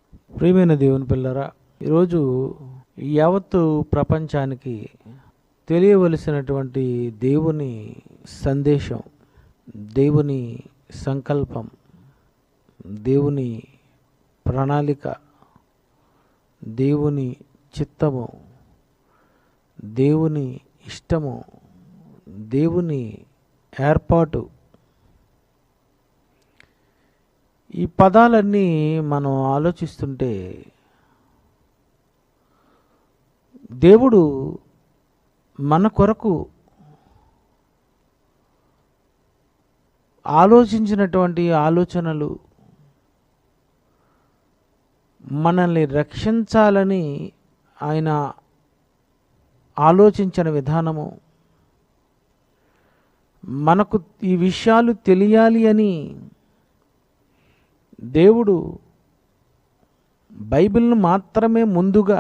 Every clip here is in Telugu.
ప్రియమైన దేవుని పిల్లరా ఈరోజు యావత్తు ప్రపంచానికి తెలియవలసినటువంటి దేవుని సందేశం దేవుని సంకల్పం దేవుని ప్రణాళిక దేవుని చిత్తము దేవుని ఇష్టము దేవుని ఏర్పాటు ఈ పదాలన్నీ మనం ఆలోచిస్తుంటే దేవుడు మన కొరకు ఆలోచించినటువంటి ఆలోచనలు మనల్ని రక్షించాలని ఆయన ఆలోచించిన విధానము మనకు ఈ విషయాలు తెలియాలి అని దేవుడు బైబిల్ను మాత్రమే ముందుగా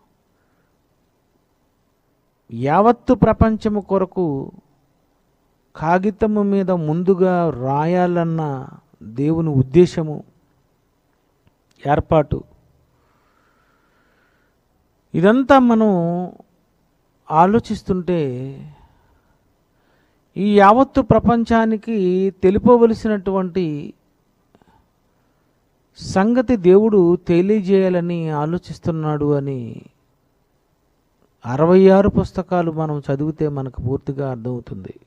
యావత్తు ప్రపంచము కొరకు కాగితము మీద ముందుగా రాయాలన్న దేవుని ఉద్దేశము ఏర్పాటు ఇదంతా మనం ఆలోచిస్తుంటే ఈ యావత్తు ప్రపంచానికి తెలుపవలసినటువంటి సంగతి దేవుడు తెలియజేయాలని ఆలోచిస్తున్నాడు అని అరవై ఆరు పుస్తకాలు మనం చదివితే మనకు పూర్తిగా అర్థమవుతుంది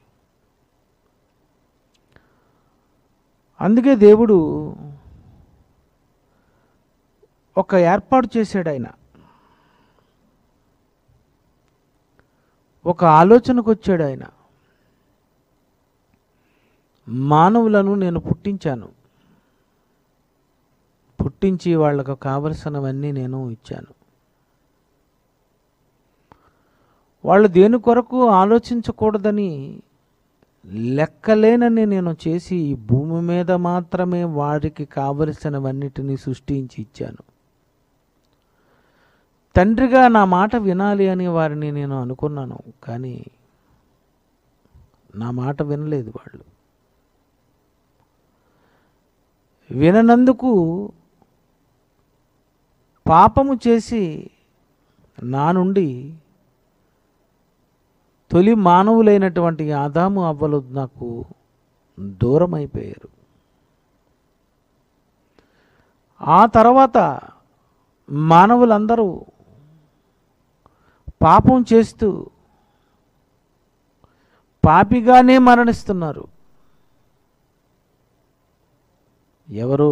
అందుకే దేవుడు ఒక ఏర్పాటు చేశాడు ఆయన ఒక ఆలోచనకు వచ్చాడు ఆయన మానవులను నేను పుట్టించాను పుట్టించి వాళ్ళకు కావలసినవన్నీ నేను ఇచ్చాను వాళ్ళు దేని కొరకు ఆలోచించకూడదని లెక్కలేనని నేను చేసి ఈ భూమి మీద మాత్రమే వారికి కావలసినవన్నిటినీ సృష్టించి ఇచ్చాను తండ్రిగా నా మాట వినాలి అని వారిని నేను అనుకున్నాను కానీ నా మాట వినలేదు వాళ్ళు విననందుకు పాపము చేసి నా నుండి తొలి మానవులైనటువంటి ఆదాము అవ్వలు నాకు దూరం అయిపోయారు ఆ తర్వాత మానవులందరూ పాపం చేస్తూ పాపిగానే మరణిస్తున్నారు ఎవరు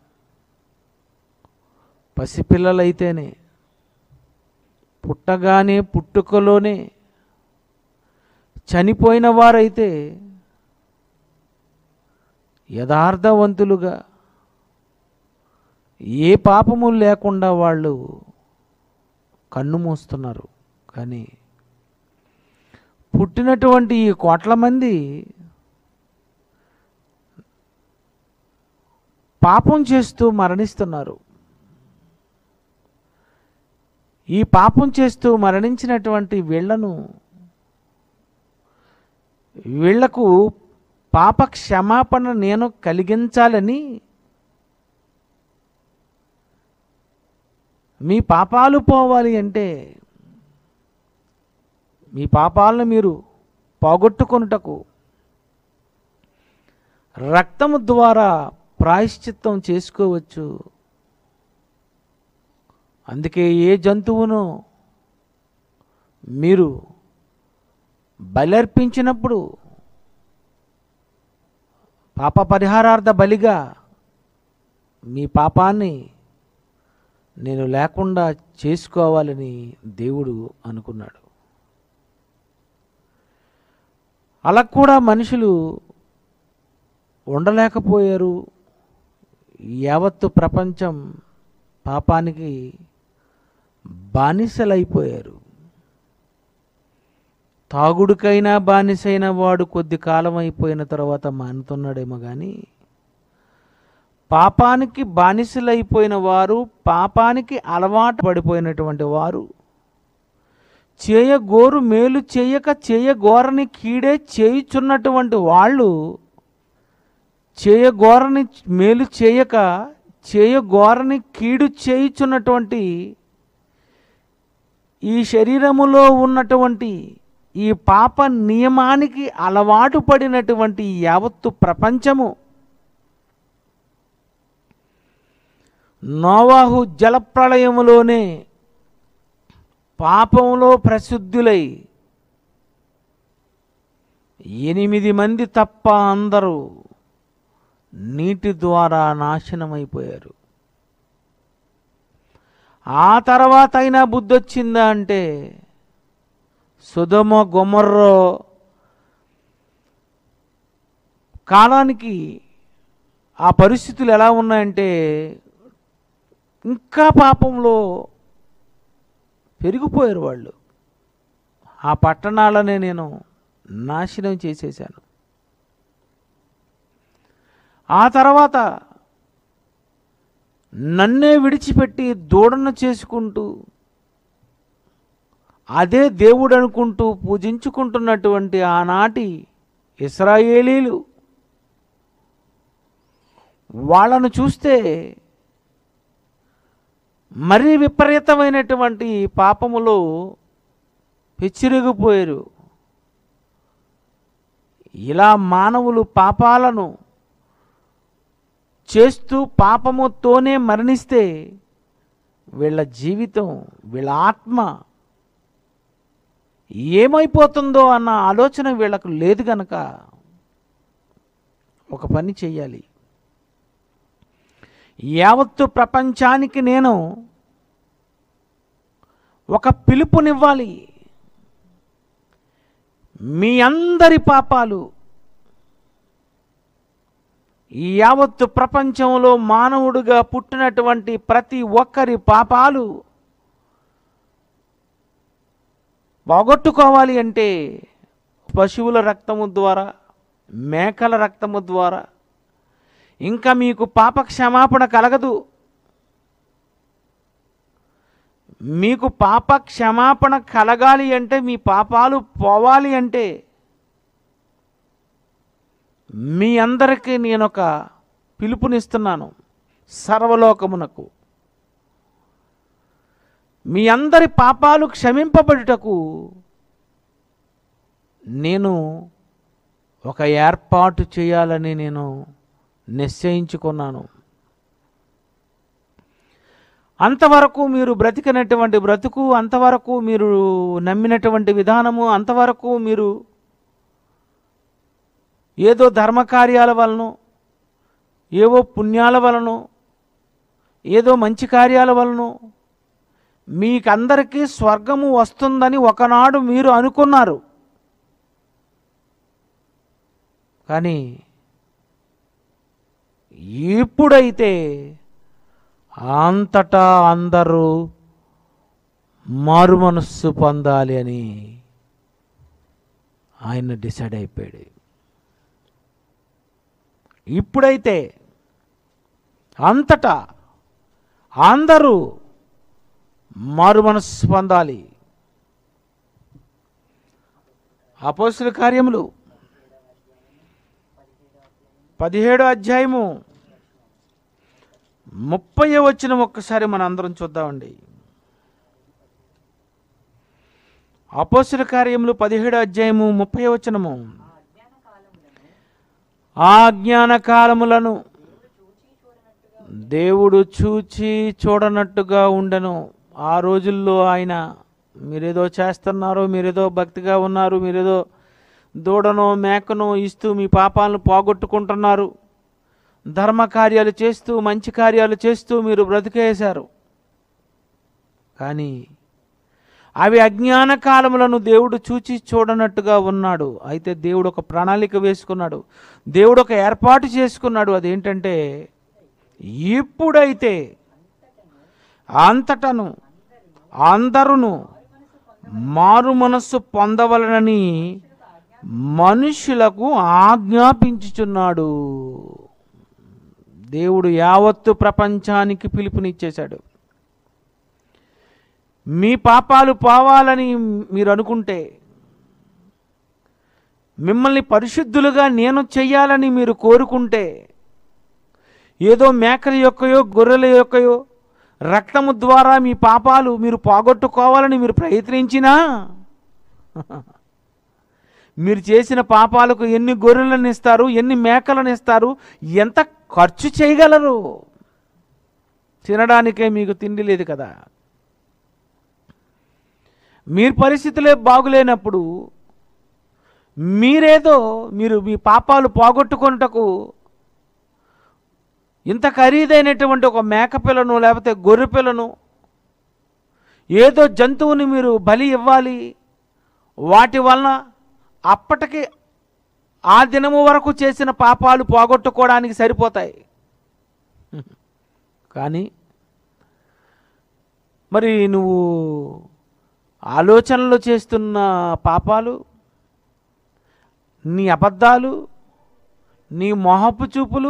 పసిపిల్లలైతేనే పుట్టగానే పుట్టుకలోనే చనిపోయిన వారైతే యథార్థవంతులుగా ఏ పాపము లేకుండా వాళ్ళు కన్ను మూస్తున్నారు కానీ పుట్టినటువంటి ఈ కోట్ల మంది పాపం చేస్తూ మరణిస్తున్నారు ఈ పాపం చేస్తూ మరణించినటువంటి వీళ్లను వీళ్లకు పాప క్షమాపణ నేను కలిగించాలని మీ పాపాలు పోవాలి అంటే మీ పాపాలను మీరు పోగొట్టుకొనుటకు రక్తము ద్వారా ప్రాయశ్చిత్తం చేసుకోవచ్చు అందుకే ఏ జంతువును మీరు బలర్పించినప్పుడు పాప పరిహారార్థ బలిగా మీ పాపాన్ని నేను లేకుండా చేసుకోవాలని దేవుడు అనుకున్నాడు అలా కూడా మనుషులు ఉండలేకపోయారు యావత్తు ప్రపంచం పాపానికి బానిసలైపోయారు తాగుడుకైనా బానిసైన వాడు కొద్ది కాలం అయిపోయిన తర్వాత మానుతున్నాడేమో కానీ పాపానికి బానిసలైపోయిన వారు పాపానికి అలవాటు పడిపోయినటువంటి వారు చేయగోరు మేలు చేయక చేయగోరని కీడే చేయుచున్నటువంటి వాళ్ళు చేయగోరని మేలు చేయక చేయగోరని కీడు చేయుచున్నటువంటి ఈ శరీరములో ఉన్నటువంటి ఈ పాప నియమానికి అలవాటు పడినటువంటి యావత్తు ప్రపంచము నోవాహు జలప్రళయములోనే పాపంలో ప్రసిద్ధులై ఎనిమిది మంది తప్ప అందరూ నీటి ద్వారా నాశనమైపోయారు ఆ తర్వాత అయినా బుద్ధి వచ్చిందా అంటే సుధమ గుమర్రో కాలానికి ఆ పరిస్థితులు ఎలా ఉన్నాయంటే ఇంకా పాపంలో పెరిగిపోయారు వాళ్ళు ఆ పట్టణాలనే నేను నాశనం చేసేసాను ఆ తర్వాత నన్నే విడిచిపెట్టి దూడన చేసుకుంటూ అదే దేవుడు అనుకుంటూ పూజించుకుంటున్నటువంటి ఆనాటి ఇస్రాయేలీలు వాళ్ళను చూస్తే మరీ విపరీతమైనటువంటి పాపములో పెచ్చిరిగిపోయారు ఇలా మానవులు పాపాలను చేస్తూ పాపముతోనే మరణిస్తే వీళ్ళ జీవితం వీళ్ళ ఆత్మ ఏమైపోతుందో అన్న ఆలోచన వీళ్ళకు లేదు గనక ఒక పని చెయ్యాలి యావత్తు ప్రపంచానికి నేను ఒక పిలుపునివ్వాలి మీ అందరి పాపాలు ఈ యావత్తు ప్రపంచంలో మానవుడిగా పుట్టినటువంటి ప్రతి ఒక్కరి పాపాలు పోగొట్టుకోవాలి అంటే పశువుల రక్తము ద్వారా మేకల రక్తము ద్వారా ఇంకా మీకు పాప క్షమాపణ కలగదు మీకు పాప క్షమాపణ కలగాలి అంటే మీ పాపాలు పోవాలి అంటే మీ అందరికీ నేను ఒక పిలుపునిస్తున్నాను సర్వలోకమునకు మీ అందరి పాపాలు క్షమింపబడుటకు నేను ఒక ఏర్పాటు చేయాలని నేను నిశ్చయించుకున్నాను అంతవరకు మీరు బ్రతికినటువంటి బ్రతుకు అంతవరకు మీరు నమ్మినటువంటి విధానము అంతవరకు మీరు ఏదో ధర్మకార్యాల వలన ఏవో పుణ్యాల వలన ఏదో మంచి కార్యాల వలన మీకందరికీ స్వర్గము వస్తుందని ఒకనాడు మీరు అనుకున్నారు కానీ ఇప్పుడైతే అంతటా అందరూ మారు మనస్సు పొందాలి అని ఆయన డిసైడ్ అయిపోయాడు ఇప్పుడైతే అంతటా అందరూ మారు మనస్సు పొందాలి అపోస్తుల కార్యములు పదిహేడో అధ్యాయము ముప్పై వచ్చిన ఒక్కసారి మన అందరం చూద్దామండి అపోస్తుల కార్యములు పదిహేడో అధ్యాయము ముప్పై వచనము ఆ జ్ఞాన కాలములను దేవుడు చూచి చూడనట్టుగా ఉండను ఆ రోజుల్లో ఆయన మీరేదో చేస్తున్నారు మీరేదో భక్తిగా ఉన్నారు మీరేదో దూడనో మేకనో ఇస్తూ మీ పాపాలను పోగొట్టుకుంటున్నారు ధర్మ కార్యాలు చేస్తూ మంచి కార్యాలు చేస్తూ మీరు బ్రతికేశారు కానీ అవి అజ్ఞాన కాలములను దేవుడు చూచి చూడనట్టుగా ఉన్నాడు అయితే దేవుడు ఒక ప్రణాళిక వేసుకున్నాడు దేవుడు ఒక ఏర్పాటు చేసుకున్నాడు అదేంటంటే ఇప్పుడైతే అంతటను అందరును మారు మనస్సు పొందవలనని మనుషులకు ఆజ్ఞాపించుచున్నాడు దేవుడు యావత్తు ప్రపంచానికి పిలుపునిచ్చేశాడు మీ పాపాలు పోవాలని మీరు అనుకుంటే మిమ్మల్ని పరిశుద్ధులుగా నేను చెయ్యాలని మీరు కోరుకుంటే ఏదో మేకల యొక్కయో గొర్రెల యొక్కయో రక్తము ద్వారా మీ పాపాలు మీరు పోగొట్టుకోవాలని మీరు ప్రయత్నించినా మీరు చేసిన పాపాలకు ఎన్ని గొర్రెలను ఇస్తారు ఎన్ని మేకలను ఇస్తారు ఎంత ఖర్చు చేయగలరు తినడానికే మీకు తిండి లేదు కదా మీ పరిస్థితులే బాగులేనప్పుడు మీరేదో మీరు మీ పాపాలు పోగొట్టుకొనుటకు ఇంత ఖరీదైనటువంటి ఒక మేకపిల్లను లేకపోతే గొర్రె పిల్లను ఏదో జంతువుని మీరు బలి ఇవ్వాలి వాటి వలన అప్పటికి ఆ దినము వరకు చేసిన పాపాలు పోగొట్టుకోవడానికి సరిపోతాయి కానీ మరి నువ్వు ఆలోచనలు చేస్తున్న పాపాలు నీ అబద్ధాలు నీ మొహపు చూపులు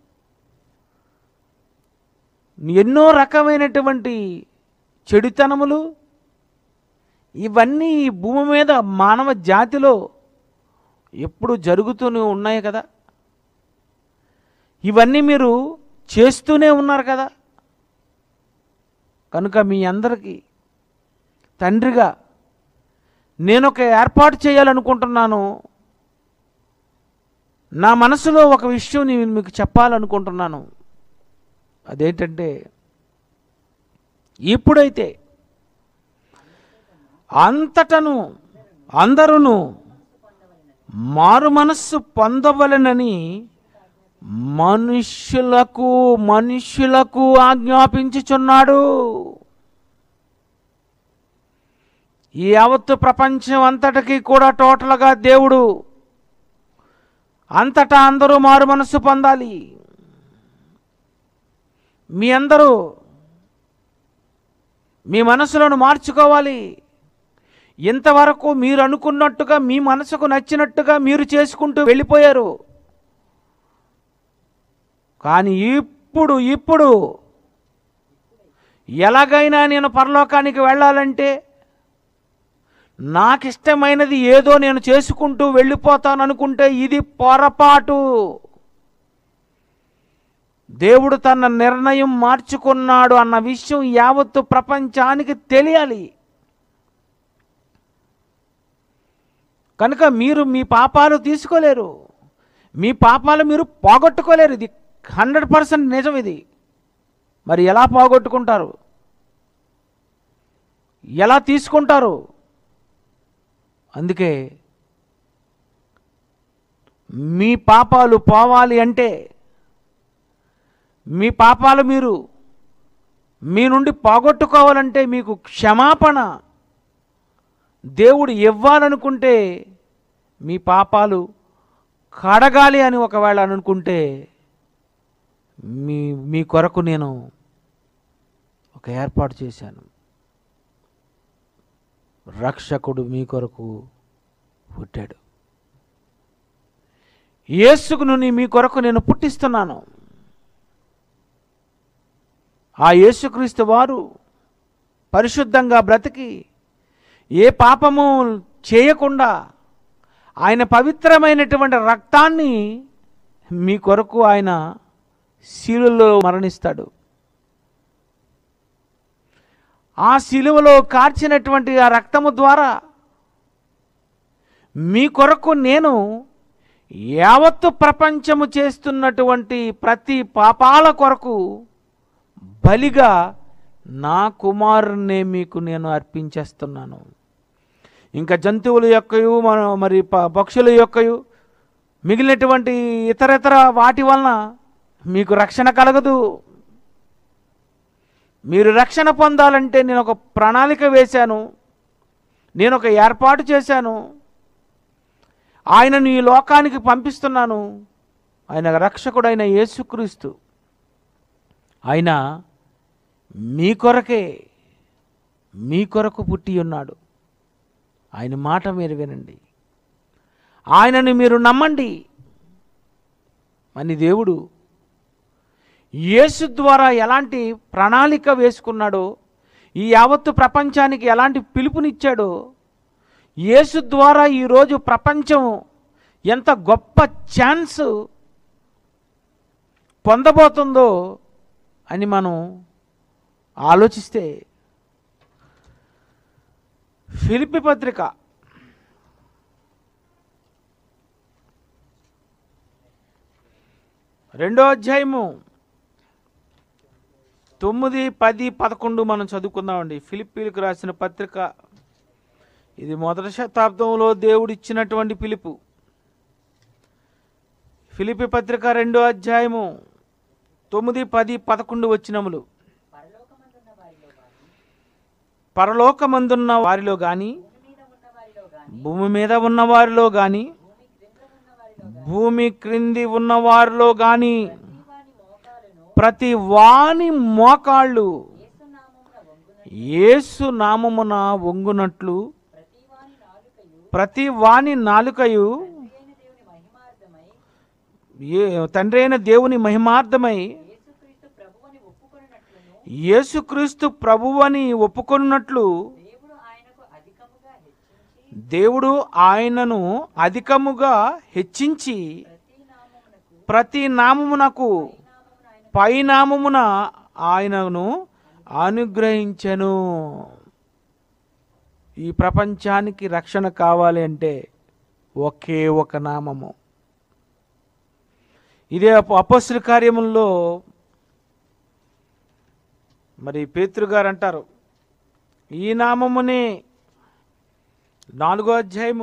ఎన్నో రకమైనటువంటి చెడుతనములు ఇవన్నీ ఈ భూమి మీద మానవ జాతిలో ఎప్పుడు జరుగుతూనే ఉన్నాయి కదా ఇవన్నీ మీరు చేస్తూనే ఉన్నారు కదా కనుక మీ అందరికీ తండ్రిగా నేను ఒక ఏర్పాటు చేయాలనుకుంటున్నాను నా మనసులో ఒక విషయం నేను మీకు చెప్పాలనుకుంటున్నాను అదేంటంటే ఇప్పుడైతే అంతటను అందరూ మారు మనస్సు పొందవలెనని మనుష్యులకు మనుష్యులకు ఆజ్ఞాపించుచున్నాడు ఈ యావత్తు ప్రపంచం అంతటికి కూడా టోటల్గా దేవుడు అంతటా అందరూ మారు మనస్సు పొందాలి మీ అందరూ మీ మనసులను మార్చుకోవాలి ఇంతవరకు మీరు అనుకున్నట్టుగా మీ మనసుకు నచ్చినట్టుగా మీరు చేసుకుంటూ వెళ్ళిపోయారు కానీ ఇప్పుడు ఇప్పుడు ఎలాగైనా నేను పరలోకానికి వెళ్ళాలంటే నాకిష్టమైనది ఏదో నేను చేసుకుంటూ వెళ్ళిపోతాను అనుకుంటే ఇది పొరపాటు దేవుడు తన నిర్ణయం మార్చుకున్నాడు అన్న విషయం యావత్తు ప్రపంచానికి తెలియాలి కనుక మీరు మీ పాపాలు తీసుకోలేరు మీ పాపాలు మీరు పోగొట్టుకోలేరు ఇది హండ్రెడ్ పర్సెంట్ నిజం ఇది మరి ఎలా పోగొట్టుకుంటారు ఎలా తీసుకుంటారు అందుకే మీ పాపాలు పోవాలి అంటే మీ పాపాలు మీరు మీ నుండి పోగొట్టుకోవాలంటే మీకు క్షమాపణ దేవుడు ఇవ్వాలనుకుంటే మీ పాపాలు కడగాలి అని ఒకవేళ అనుకుంటే మీ మీ కొరకు నేను ఒక ఏర్పాటు చేశాను రక్షకుడు మీ కొరకు పుట్టాడు యేసుకును నీ మీ కొరకు నేను పుట్టిస్తున్నాను ఆ యేసుక్రీస్తు వారు పరిశుద్ధంగా బ్రతికి ఏ పాపము చేయకుండా ఆయన పవిత్రమైనటువంటి రక్తాన్ని మీ కొరకు ఆయన శిలువలో మరణిస్తాడు ఆ శిలువలో కార్చినటువంటి ఆ రక్తము ద్వారా మీ కొరకు నేను యావత్తు ప్రపంచము చేస్తున్నటువంటి ప్రతి పాపాల కొరకు బలిగా నా కుమారుణ్ణే మీకు నేను అర్పించేస్తున్నాను ఇంకా జంతువుల యొక్కయు మన మరి ప- పక్షుల యొక్కయు మిగిలినటువంటి ఇతర ఇతర వాటి వలన మీకు రక్షణ కలగదు మీరు రక్షణ పొందాలంటే నేను ఒక ప్రణాళిక వేశాను నేను ఒక ఏర్పాటు చేశాను ఆయనను ఈ లోకానికి పంపిస్తున్నాను ఆయన రక్షకుడైన యేసుక్రీస్తు ఆయన మీ కొరకే మీ కొరకు పుట్టి ఉన్నాడు ఆయన మాట మీరు వినండి ఆయనను మీరు నమ్మండి అని దేవుడు యేసు ద్వారా ఎలాంటి ప్రణాళిక వేసుకున్నాడో ఈ యావత్తు ప్రపంచానికి ఎలాంటి పిలుపునిచ్చాడో యేసు ద్వారా ఈరోజు ప్రపంచం ఎంత గొప్ప ఛాన్స్ పొందబోతుందో అని మనం ఆలోచిస్తే ఫిలిపి పత్రిక రెండో అధ్యాయము తొమ్మిది పది పదకొండు మనం చదువుకుందామండి ఫిలిప్పీలకు రాసిన పత్రిక ఇది మొదటి శతాబ్దంలో దేవుడు ఇచ్చినటువంటి పిలుపు ఫిలిపి పత్రిక రెండో అధ్యాయము తొమ్మిది పది పదకొండు వచ్చినములు పరలోకమందున్న వారిలో గాని పరలోకమందున్న వారిలో గాని భూమి మీద ఉన్న వారిలో గాని భూమి మీద ఉన్న వారిలో గాని భూమి క్రింద ఉన్న వారిలో గాని భూమి క్రింది ఉన్న వారిలో గాని ప్రతి వాని మోకాలను ప్రతి వాని మోకాళ్ళు యేసు నామమున వంగున యేసు నామమున వంగునట్లు ప్రతి వాని నాలుకయు ప్రతి వాని నాలుకయు తండ్రి అయిన దేవుని మహిమార్థమై ఏ తండ్రి అయిన దేవుని మహిమార్థమై యేసుక్రీస్తు ప్రభువని ఒప్పుకొనున్నట్లును యేసుక్రీస్తు ప్రభువని ఒప్పుకొనున్నట్లు దేవుడు ఆయనకు అధికముగా హెచ్చించి దేవుడు ఆయనను అధికముగా హెచ్చించి ప్రతి నామమునకు ప్రతి నామమునకు నామమున ఆయన పైనామమున ఆయనను అనుగ్రహించెను ఈ ప్రపంచానికి రక్షణ కావాలి అంటే ఒకే ఒక నామము ఇదే అప- అపొస్తల కార్యముల్లో మరి పేతురు గారు అంటారు ఈ నామమునే నాలుగో అధ్యాయము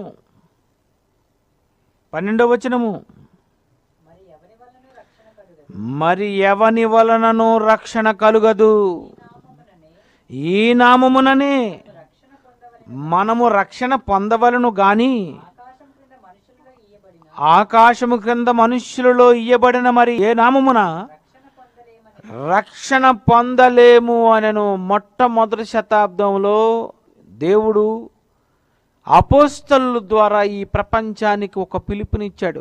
పన్నెండవ వచనము మరి ఎవరి వలన రక్షణ కలుగదు మరి ఎవని వలనను రక్షణ కలుగదు నామముననే ఈ నామముననే రక్షణ పొందవలెను మనము రక్షణ పొందవలను గాని ఆకాశం క్రింద మనుషులుగా ఇయ్యబడిన ఆకాశము క్రింద మనుష్యులలో ఇయ్యబడిన మరి ఏ నామమున రక్షణ పొందలేమని రక్షణ పొందలేము అనను మొట్టమొదటి శతాబ్దంలో దేవుడు అపోస్తలు ద్వారా ఈ ప్రపంచానికి ఒక పిలుపునిచ్చాడు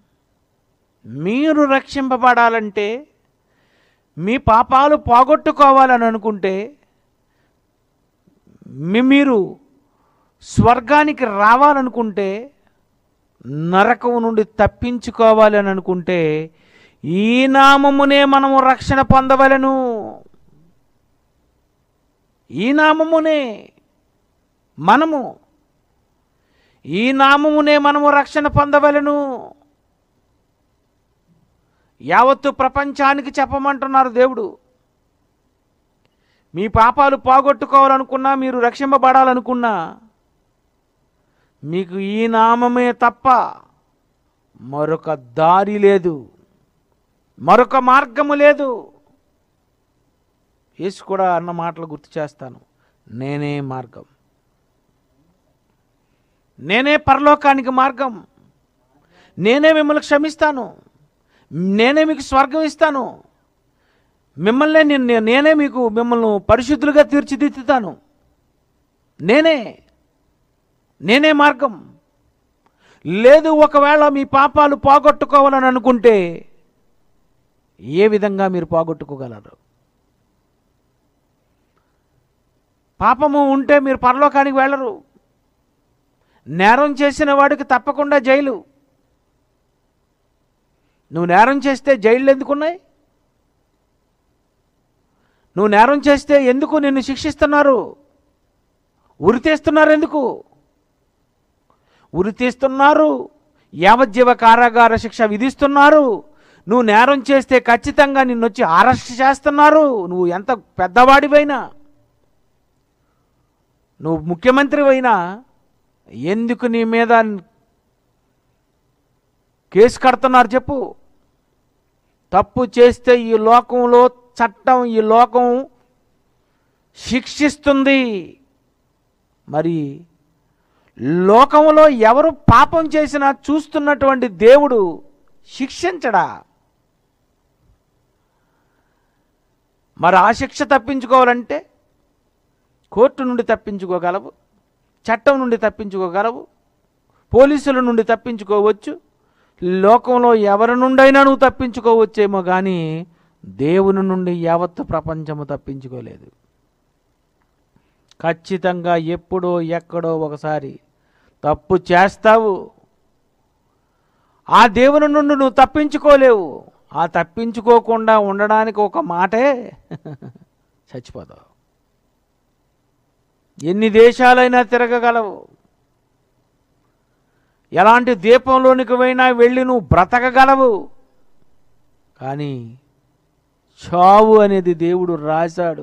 మీరు రక్షింపబడాలంటే మీ పాపాలు పోగొట్టుకోవాలని అనుకుంటే మీ- మీరు స్వర్గానికి రావాలనుకుంటే నరకం నుండి తప్పించుకోవాలి అని అనుకుంటే ఈ నామమునే మనము రక్షణ పొందవలెను ఈ నామమునే మనము ఈ నామమునే మనము రక్షణ పొందవలెను యావత్తు ప్రపంచానికి చెప్పమంటున్నారు దేవుడు మీ పాపాలు పోగొట్టుకోవాలనుకున్నా మీరు రక్షింపబడాలనుకున్నా మీకు ఈ నామమే తప్ప మరొక దారి లేదు మరొక మార్గము లేదు యేసు కూడా అన్న మాటలు గుర్తు చేస్తాను నేనే మార్గం నేనే పరలోకానికి మార్గం నేనే మిమ్మల్ని క్షమిస్తాను నేనే మీకు స్వర్గం ఇస్తాను మిమ్మల్ని నేను నేనే మీకు మిమ్మల్ని పరిశుద్ధులుగా తీర్చిదిద్దుతాను నేనే నేనే మార్గం లేదు ఒకవేళ మీ పాపాలు పోగొట్టుకోవాలని అనుకుంటే ఏ విధంగా మీరు పోగొట్టుకోగలరు పాపము ఉంటే మీరు పరలోకానికి వెళ్ళరు నేరం చేసిన వాడికి తప్పకుండా జైలు నువ్వు నేరం చేస్తే జైళ్ళు ఎందుకున్నాయి నువ్వు నేరం చేస్తే ఎందుకు నిన్ను శిక్షిస్తున్నారు ఉరి తీస్తున్నారు ఎందుకు ఉరి తీస్తున్నారు యావజ్జీవ కారాగార శిక్ష విధిస్తున్నారు నువ్వు నేరం చేస్తే ఖచ్చితంగా నిన్ను వచ్చి అరెస్ట్ చేస్తున్నారు నువ్వు ఎంత పెద్దవాడివైనా నువ్వు ముఖ్యమంత్రి అయినా ఎందుకు నీ మీద కేసు కడుతున్నారు చెప్పు తప్పు చేస్తే ఈ లోకంలో చట్టం ఈ లోకం శిక్షిస్తుంది మరి లోకంలో ఎవరు పాపం చేసినా చూస్తున్నటువంటి దేవుడు శిక్షించడా మరి ఆ శిక్ష తప్పించుకోవాలంటే కోర్టు నుండి తప్పించుకోగలవు చట్టం నుండి తప్పించుకోగలవు పోలీసుల నుండి తప్పించుకోవచ్చు లోకంలో ఎవరి నుండైనా నువ్వు తప్పించుకోవచ్చేమో కానీ దేవుని నుండి యావత్తు ప్రపంచము తప్పించుకోలేదు ఖచ్చితంగా ఎప్పుడో ఎక్కడో ఒకసారి తప్పు చేస్తావు ఆ దేవుని నుండి నువ్వు తప్పించుకోలేవు ఆ తప్పించుకోకుండా ఉండడానికి ఒక మాటే చచ్చిపోతావు ఎన్ని దేశాలైనా తిరగగలవు ఎలాంటి దీపంలోనికి పోయినా వెళ్ళి నువ్వు బ్రతకగలవు కానీ చావు అనేది దేవుడు రాశాడు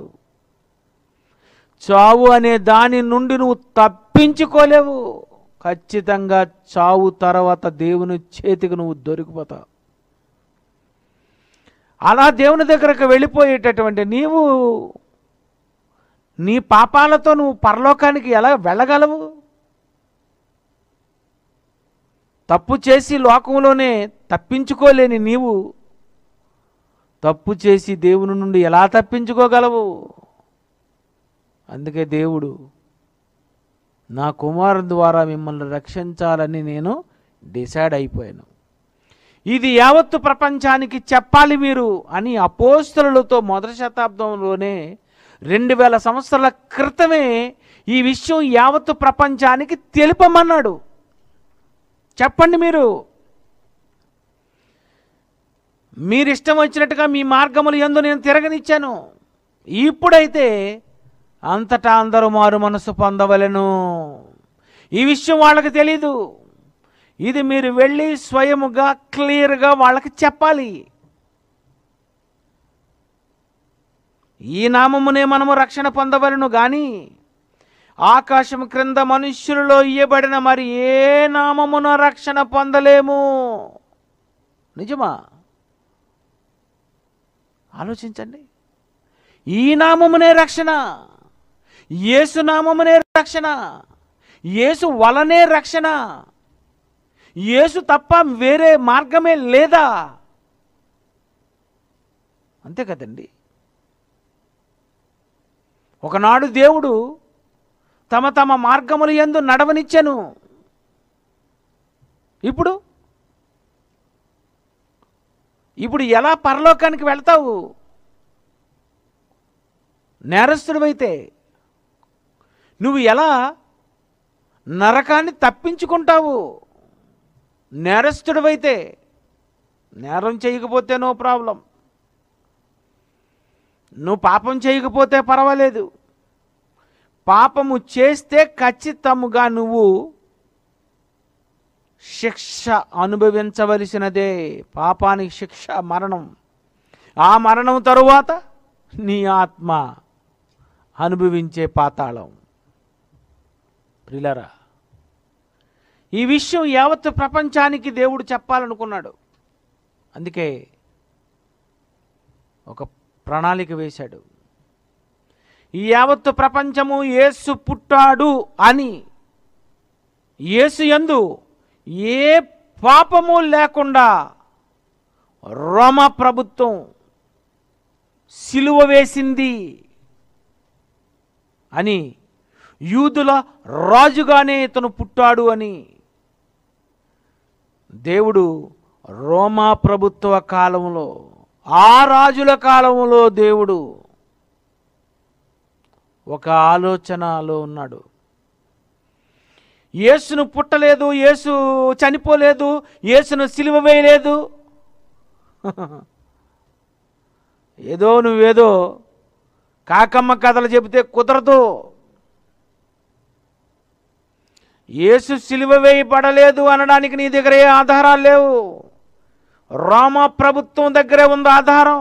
చావు అనే దాని నుండి నువ్వు తప్పించుకోలేవు ఖచ్చితంగా చావు తర్వాత దేవుని చేతికి నువ్వు దొరికిపోతావు అలా దేవుని దగ్గరకు వెళ్ళిపోయేటటువంటి నీవు నీ పాపాలతో నువ్వు పరలోకానికి ఎలా వెళ్ళగలవు తప్పు చేసి లోకంలోనే తప్పించుకోలేని నీవు తప్పు చేసి దేవుని నుండి ఎలా తప్పించుకోగలవు అందుకే దేవుడు నా కుమారుని ద్వారా మిమ్మల్ని రక్షించాలని నేను డిసైడ్ అయిపోయాను ఇది యావత్తు ప్రపంచానికి చెప్పాలి మీరు అని అపోస్తలులతో మొదటి శతాబ్దంలోనే రెండు వేల సంవత్సరాల క్రితమే ఈ విషయం యావత్తు ప్రపంచానికి తెలుపమన్నాడు చెప్పండి మీరు మీరు ఇష్టం వచ్చినట్టుగా మీ మార్గములు ఎందు నేను తిరగనిచ్చాను ఇప్పుడైతే అంతటా అందరూ మారు మనసు పొందవలెను ఈ విషయం వాళ్ళకి తెలీదు ఇది మీరు వెళ్ళి స్వయముగా క్లియర్గా వాళ్ళకి చెప్పాలి ఈ నామమునే మనము రక్షణ పొందవలను గాని ఆకాశం క్రింద మనుష్యులలో ఇయ్యబడిన మరి ఏ నామమున రక్షణ పొందలేము నిజమా ఆలోచించండి ఈ నామమునే రక్షణ యేసు నామమునే రక్షణ యేసు వలనే రక్షణ యేసు తప్ప వేరే మార్గమే లేదా అంతే కదండి ఒకనాడు దేవుడు తమ తమ మార్గములు ఎందు నడవనిచ్చెను ఇప్పుడు ఇప్పుడు ఎలా పరలోకానికి వెళ్తావు నేరస్తుడివైతే నువ్వు ఎలా నరకాన్ని తప్పించుకుంటావు నేరస్తుడివైతే నేరం చేయకపోతే నో ప్రాబ్లం నువ్వు పాపం చేయకపోతే పర్వాలేదు పాపము చేస్తే ఖచ్చితముగా నువ్వు శిక్ష అనుభవించవలసినదే పాపానికి శిక్ష మరణం ఆ మరణం తరువాత నీ ఆత్మ అనుభవించే పాతాళం ప్రిలరా ఈ విషయం యావత్ ప్రపంచానికి దేవుడు చెప్పాలనుకున్నాడు అందుకే ఒక ప్రణాళిక వేశాడు ఈ యావత్తు ప్రపంచము యేసు పుట్టాడు అని యేసు యందు ఏ పాపము లేకుండా రోమ ప్రభుత్వం సిలువ వేసింది అని యూదుల రాజుగానే ఇతను పుట్టాడు అని దేవుడు రోమా ప్రభుత్వ కాలంలో ఆ రాజుల కాలంలో దేవుడు ఒక ఆలోచనలో ఉన్నాడు యేసును పుట్టలేదు యేసు చనిపోలేదు యేసును సిలువ వేయలేదు ఏదో నువ్వేదో కాకమ్మ కథలు చెబితే కుదరదు యేసు సిలువ వేయబడలేదు అనడానికి నీ దగ్గర ఏ ఆధారాలు లేవు రోమా ప్రభుత్వం దగ్గరే ఉంది ఆధారం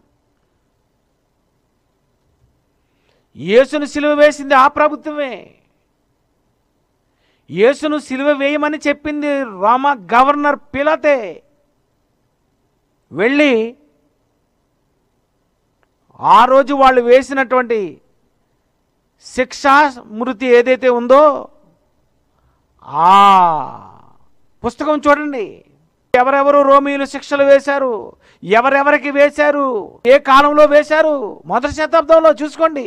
యేసును సిలువ వేసింది ఆ ప్రభుత్వమే యేసును సిలువ వేయమని చెప్పింది రోమా గవర్నర్ పిలతే వెళ్ళి ఆ రోజు వాళ్ళు వేసినటువంటి శిక్షా మృతి ఏదైతే ఉందో ఆ పుస్తకం చూడండి ఎవరెవరు రోమీలు శిక్షలు వేశారు ఎవరెవరికి వేశారు ఏ కాలంలో వేశారు మొదటి శతాబ్దంలో చూసుకోండి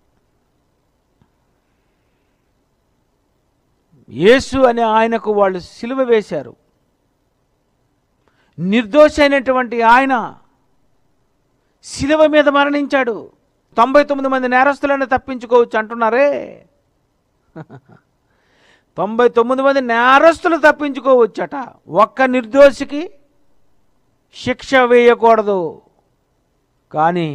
యేసు అనే ఆయనకు వాళ్ళు సిలువ వేశారు నిర్దోషి అయినటువంటి ఆయన శిలువ మీద మరణించాడు తొంభై తొమ్మిది మంది నేరస్తులను తప్పించుకోవచ్చు అంటున్నారే తొంభై తొమ్మిది మంది నేరస్తులు తప్పించుకోవచ్చట ఒక్క నిర్దోషికి శిక్ష వేయకూడదు కానీ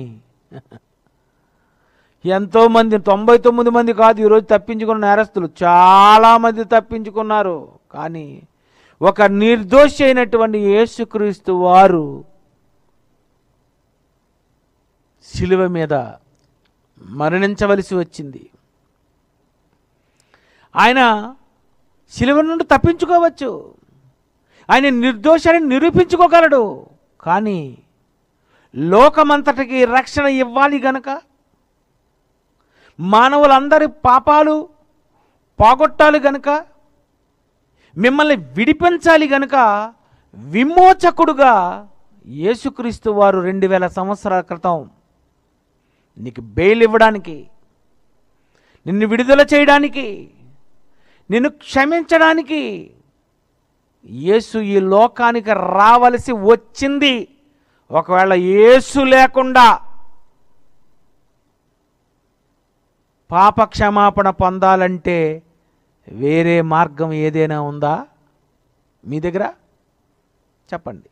ఎంతోమంది తొంభై తొమ్మిది మంది కాదు ఈరోజు తప్పించుకున్న నేరస్తులు చాలామంది తప్పించుకున్నారు కానీ ఒక నిర్దోషి అయినటువంటి యేసుక్రీస్తు వారు శిలువ మీద మరణించవలసి వచ్చింది ఆయన శిలువ నుండి తప్పించుకోవచ్చు ఆయన నిర్దోషాన్ని నిరూపించుకోగలడు కానీ లోకమంతటికి రక్షణ ఇవ్వాలి గనక మానవులందరి పాపాలు పోగొట్టాలి గనుక మిమ్మల్ని విడిపించాలి గనుక విమోచకుడుగా యేసుక్రీస్తు వారు రెండు వేల సంవత్సరాల క్రితం నీకు బెయిల్ ఇవ్వడానికి నిన్ను విడుదల చేయడానికి నిన్ను క్షమించడానికి యేసు ఈ లోకానికి రావలసి వచ్చింది ఒకవేళ యేసు లేకుండా పాప క్షమాపణ పొందాలంటే వేరే మార్గం ఏదైనా ఉందా మీ దగ్గర చెప్పండి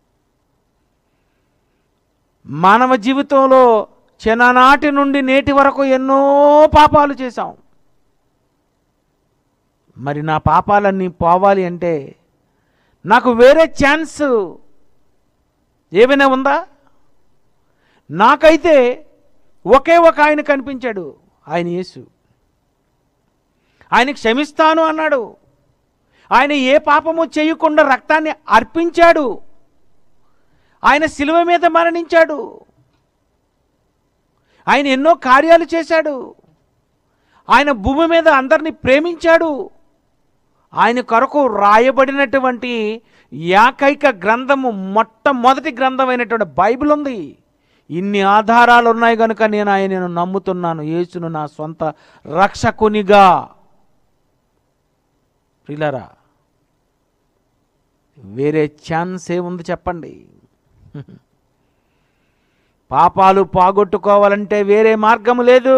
మానవ జీవితంలో చిన్ననాటి నుండి నేటి వరకు ఎన్నో పాపాలు చేశాం మరి నా పాపాలన్నీ పోవాలి అంటే నాకు వేరే ఛాన్స్ ఏమైనా ఉందా నాకైతే ఒకే ఒక ఆయన కనిపించాడు ఆయన యేసు ఆయన క్షమిస్తాను అన్నాడు ఆయన ఏ పాపము చేయకుండా రక్తాన్ని అర్పించాడు ఆయన శిలువ మీద మరణించాడు ఆయన ఎన్నో కార్యాలు చేశాడు ఆయన భూమి మీద అందరినీ ప్రేమించాడు ఆయన కొరకు రాయబడినటువంటి ఏకైక గ్రంథము మొట్టమొదటి గ్రంథమైనటువంటి బైబిల్ ఉంది ఇన్ని ఆధారాలు ఉన్నాయి కనుక నేను ఆయనను నమ్ముతున్నాను యేసును నా సొంత రక్షకునిగా ప్రిలరా వేరే ఛాన్స్ ఏముంది చెప్పండి పాపాలు పోగొట్టుకోవాలంటే వేరే మార్గము లేదు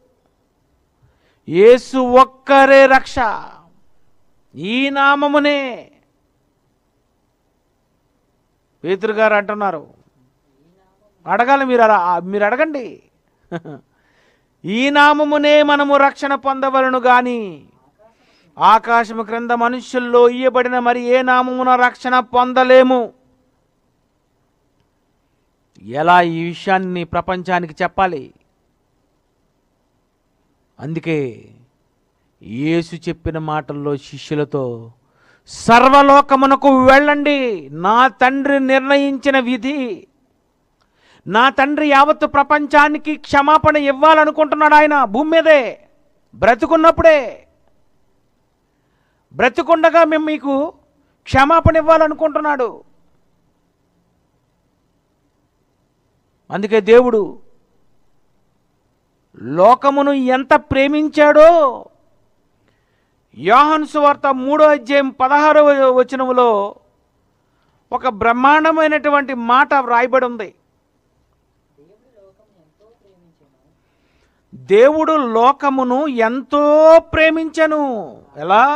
యేసు ఒక్కరే రక్ష ఈ నామమునే పేతురు గారు అంటున్నారు అడగాలి మీరు అలా మీరు అడగండి ఈ నామమునే మనము రక్షణ పొందవలను గాని ఆకాశము క్రింద మనుష్యుల్లో ఇయ్యబడిన మరి ఏ నామమున రక్షణ పొందలేము ఎలా ఈ విషయాన్ని ప్రపంచానికి చెప్పాలి అందుకే యేసు చెప్పిన మాటల్లో శిష్యులతో సర్వలోకమునకు వెళ్ళండి నా తండ్రి నిర్ణయించిన విధి నా తండ్రి యావత్తు ప్రపంచానికి క్షమాపణ ఇవ్వాలనుకుంటున్నాడు ఆయన భూమి మీదే బ్రతుకున్నప్పుడే బ్రతుకుండగా మేము మీకు క్షమాపణ ఇవ్వాలనుకుంటున్నాడు అందుకే దేవుడు లోకమును ఎంత ప్రేమించాడో యోహాను సువార్త మూడో అధ్యాయం పదహారవ వచనములో ఒక బ్రహ్మాండమైనటువంటి మాట వ్రాయబడి ఉంది దేవుడు లోకమును ఎంతో ప్రేమించను ఎలా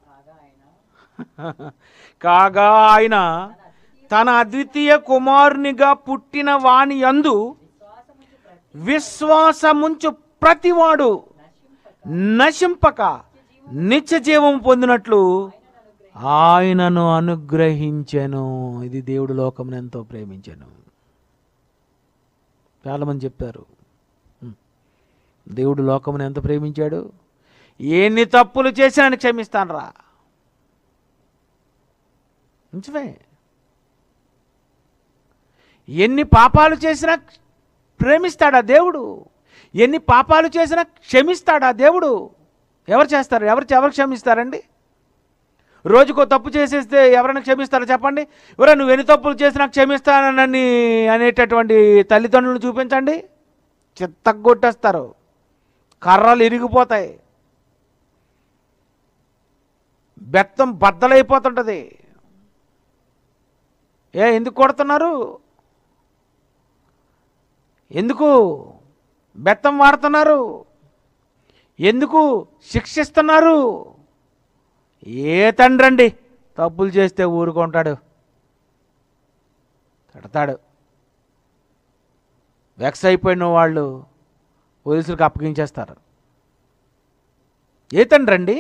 కాగా ఆయన తన అద్వితీయ కుమారునిగా పుట్టిన వాని యందు విశ్వాసముంచు ప్రతివాడు నశింపక నిత్య జీవం పొందినట్లు ఆయనను అనుగ్రహించెను ఇది దేవుడు లోకమును ఎంతో ప్రేమించెను చాలామంది చెప్తారు "హ్మ్, దేవుడు లోకమును ఎంత ప్రేమించాడు ఎన్ని తప్పులు చేసినా క్షమిస్తాను రా నిజమే ఎన్ని పాపాలు చేసినా ప్రేమిస్తాడా దేవుడు ఎన్ని పాపాలు చేసినా క్షమిస్తాడా దేవుడు ఎవరు చేస్తారు ఎవరు ఎవరు క్షమిస్తారండి రోజుకో తప్పు చేసేస్తే ఎవరైనా క్షమిస్తారో చెప్పండి ఎవరైనా నువ్వు ఎన్ని తప్పులు చేసినా క్షమిస్తానని అనేటటువంటి తల్లిదండ్రులను చూపించండి చిత్తగొట్టేస్తారు కర్రలు ఇరిగిపోతాయి బెత్తం బద్దలైపోతుంటుంది ఏ ఎందుకు కొడుతున్నారు ఎందుకు బెత్తం వాడుతున్నారు ఎందుకు శిక్షిస్తున్నారు ఏ తండ్రి అండి తప్పులు చేస్తే ఊరుకుంటాడు తిడతాడు వెక్స్ అయిపోయిన వాళ్ళు పోలీసులకు అప్పగించేస్తారు ఏ తండ్రి అండి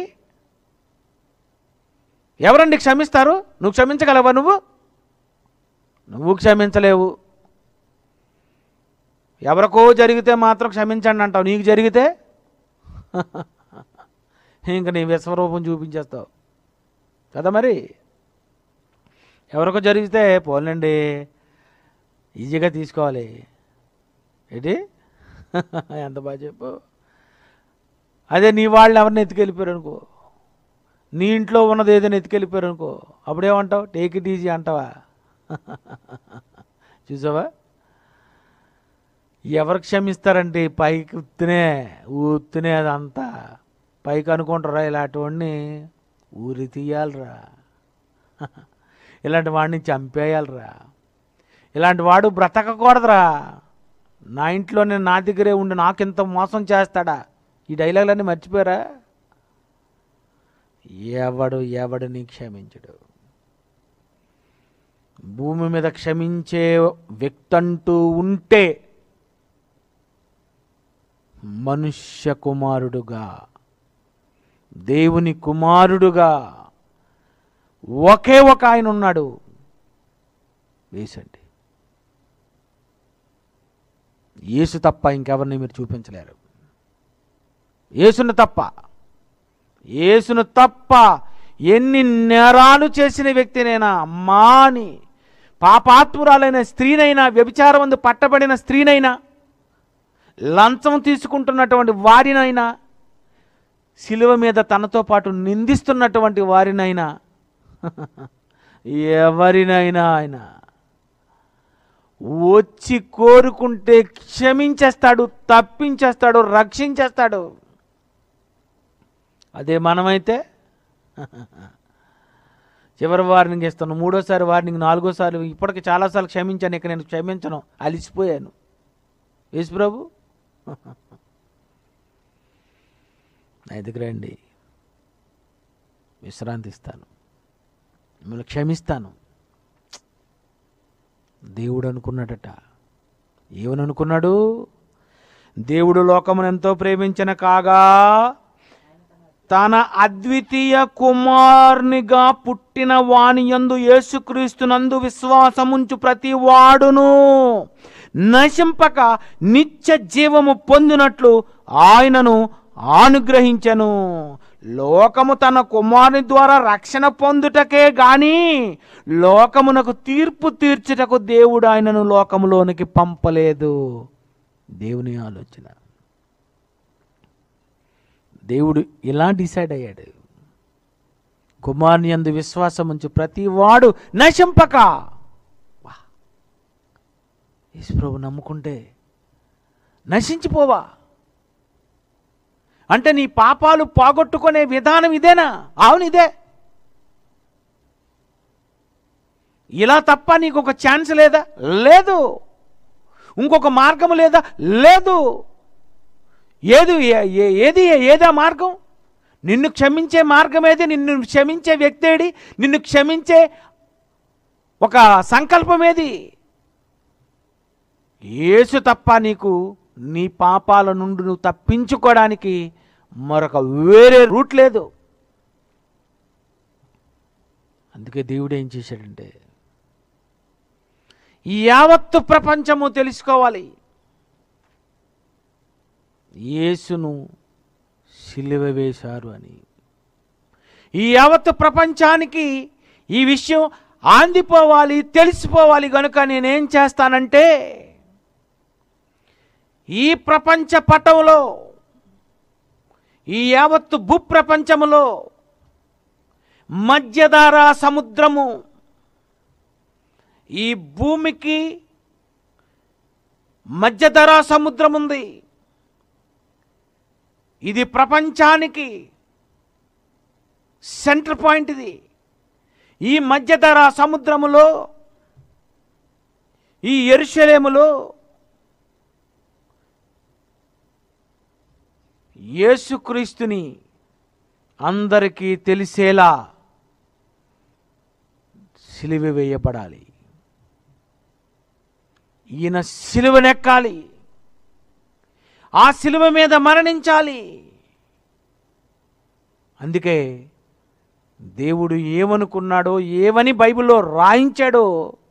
ఎవరండి క్షమిస్తారు నువ్వు క్షమించగలవా నువ్వు నువ్వు క్షమించలేవు ఎవరికో జరిగితే మాత్రం క్షమించండి అంటావు నీకు జరిగితే ఇంక నీ విశ్వరూపం చూపించేస్తావు కదా మరి ఎవరికో జరిగితే పోలండి ఈజీగా తీసుకోవాలి ఏంటి ఎంత బాగా చెప్పు అదే నీ వాళ్ళు ఎవరిని ఎత్తుకెళ్ళిపోయారు అనుకో నీ ఇంట్లో ఉన్నది ఏదైనా ఎత్తుకెళ్ళిపోయారు అనుకో అప్పుడేమంటావు టేక్ ఇట్ ఈజీ అంటావా చూసావా ఎవరు క్షమిస్తారంటే పైకి ఉత్తినే ఊత్తినే అదంతా పైకి అనుకుంటారా ఇలాంటివాడిని ఊరి తీయాలరా ఇలాంటి వాడిని చంపేయాలరా ఇలాంటి వాడు బ్రతకకూడదురా నా ఇంట్లోనే నా దగ్గరే ఉండి నాకింత మోసం చేస్తాడా ఈ డైలాగులన్నీ మర్చిపోయారా ఎవడు ఎవడిని క్షమించడు భూమి మీద క్షమించే వ్యక్తి అంటూ ఉంటే మనుష్య కుమారుడుగా దేవుని కుమారుడుగా ఒకే ఒక ఆయన ఉన్నాడు వేసండి యేసు తప్ప ఇంకెవరిని మీరు చూపించలేరు యేసును తప్ప యేసును తప్ప ఎన్ని నేరాలు చేసిన వ్యక్తినైనా మాని పాపాత్మురాలైన స్త్రీనైనా వ్యభిచారమందు పట్టబడిన స్త్రీనైనా లంచం తీసుకుంటున్నటువంటి వారినైనా శిలువ మీద తనతో పాటు నిందిస్తున్నటువంటి వారినైనా ఎవరినైనా ఆయన వచ్చి కోరుకుంటే క్షమించేస్తాడు తప్పించేస్తాడు రక్షించేస్తాడు అదే మనమైతే చివరి వార్నింగ్ ఇస్తాను మూడోసారి వార్నింగ్ నాలుగోసారి ఇప్పటికి చాలాసార్లు క్షమించాను ఇక నేను క్షమించను అలిసిపోయాను యేసు ప్రభు నా దగ్గర రండి విశ్రాంతి ఇస్తాను మిమ్మల్ని క్షమిస్తాను దేవుడు అనుకున్నాడట ఏమని అనుకున్నాడు దేవుడు లోకమును ఎంతో ప్రేమించిన కాగా తన అద్వితీయ కుమారునిగా పుట్టిన వాని యందు యేసుక్రీస్తునందు విశ్వాసముంచు ప్రతి వాడును నశింపక నిత్య జీవము పొందినట్లు ఆయనను అనుగ్రహించెను లోకము తన కుమారుని ద్వారా రక్షణ పొందుటకే గాని లోకమునకు తీర్పు తీర్చుటకు దేవుడు ఆయనను లోకములోనికి పంపలేదు దేవుని ఆలోచన దేవుడు ఇలా డిసైడ్ అయ్యాడు కుమారుని అందు విశ్వాసం ఉంచి ప్రతి వాడు నశింపక వా. యేసు ప్రభు నమ్ముకుంటే నశించిపోవా అంటే నీ పాపాలు పోగొట్టుకునే విధానం ఇదేనా అవును ఇదే ఇలా తప్ప నీకు ఒక ఛాన్స్ లేదా లేదు ఇంకొక మార్గం లేదా లేదు ఏది ఏ- ఏ- ఏది ఏదా మార్గం నిన్ను క్షమించే మార్గం ఏది నిన్ను క్షమించే వ్యక్తి ఏడి నిన్ను క్షమించే ఒక సంకల్పం ఏది యేసు తప్ప నీకు నీ పాపాల నుండి నువ్వు తప్పించుకోవడానికి మరొక వేరే రూట్ లేదు అందుకే దేవుడు ఏం చేశాడంటే ఈ యావత్తు ప్రపంచము తెలుసుకోవాలి యేసును సిలువ వేశారు అని ఈ యావత్తు ప్రపంచానికి ఈ విషయం ఆందిపోవాలి తెలిసిపోవాలి కనుక నేనేం చేస్తానంటే ఈ ప్రపంచ పటంలో ఈ యావత్తు భూప్రపంచములో మధ్యధారా సముద్రము ఈ భూమికి మధ్యధరా సముద్రం ఉంది ఇది ప్రపంచానికి సెంటర్ పాయింట్ ఇది ఈ మధ్యధరా సముద్రములో ఈ ఎరుషలేములో యేసుక్రీస్తుని అందరికీ తెలిసేలా సిలివి వేయబడాలి ఈయన సిలువనెక్కాలి ఆ సిలువ మీద మరణించాలి అందుకే దేవుడు ఏమనుకున్నాడో ఏమని బైబిల్లో రాయించాడో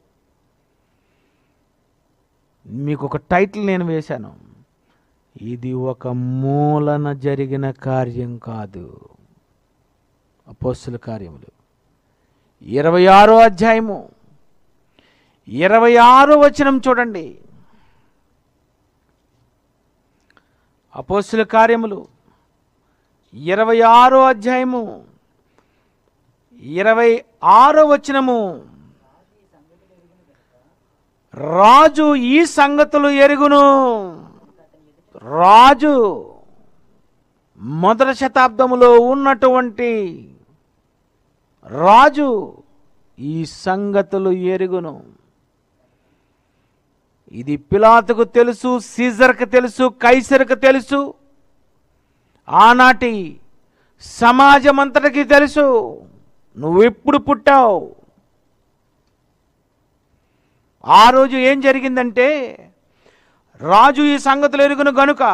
మీకు ఒక టైటిల్ నేను వేశాను ఇది ఒక మూలన జరిగిన కార్యం కాదు అపోస్తుల కార్యములు ఇరవై ఆరో అధ్యాయము ఇరవై ఆరో వచనం చూడండి అపోస్తుల కార్యములు ఇరవై ఆరో అధ్యాయము ఇరవై ఆరో వచనము రాజు ఈ సంగతులు ఎరుగును రాజు మొదటి శతాబ్దములో ఉన్నటువంటి రాజు ఈ సంగతులు ఎరుగును ఇది పిలాతుకు తెలుసు సీజర్కు తెలుసు కైసర్కు తెలుసు ఆనాటి సమాజం అంతటికి తెలుసు నువ్వెప్పుడు పుట్టావు ఆ రోజు ఏం జరిగిందంటే రాజు ఈ సంగతులు ఎరుగును గనుక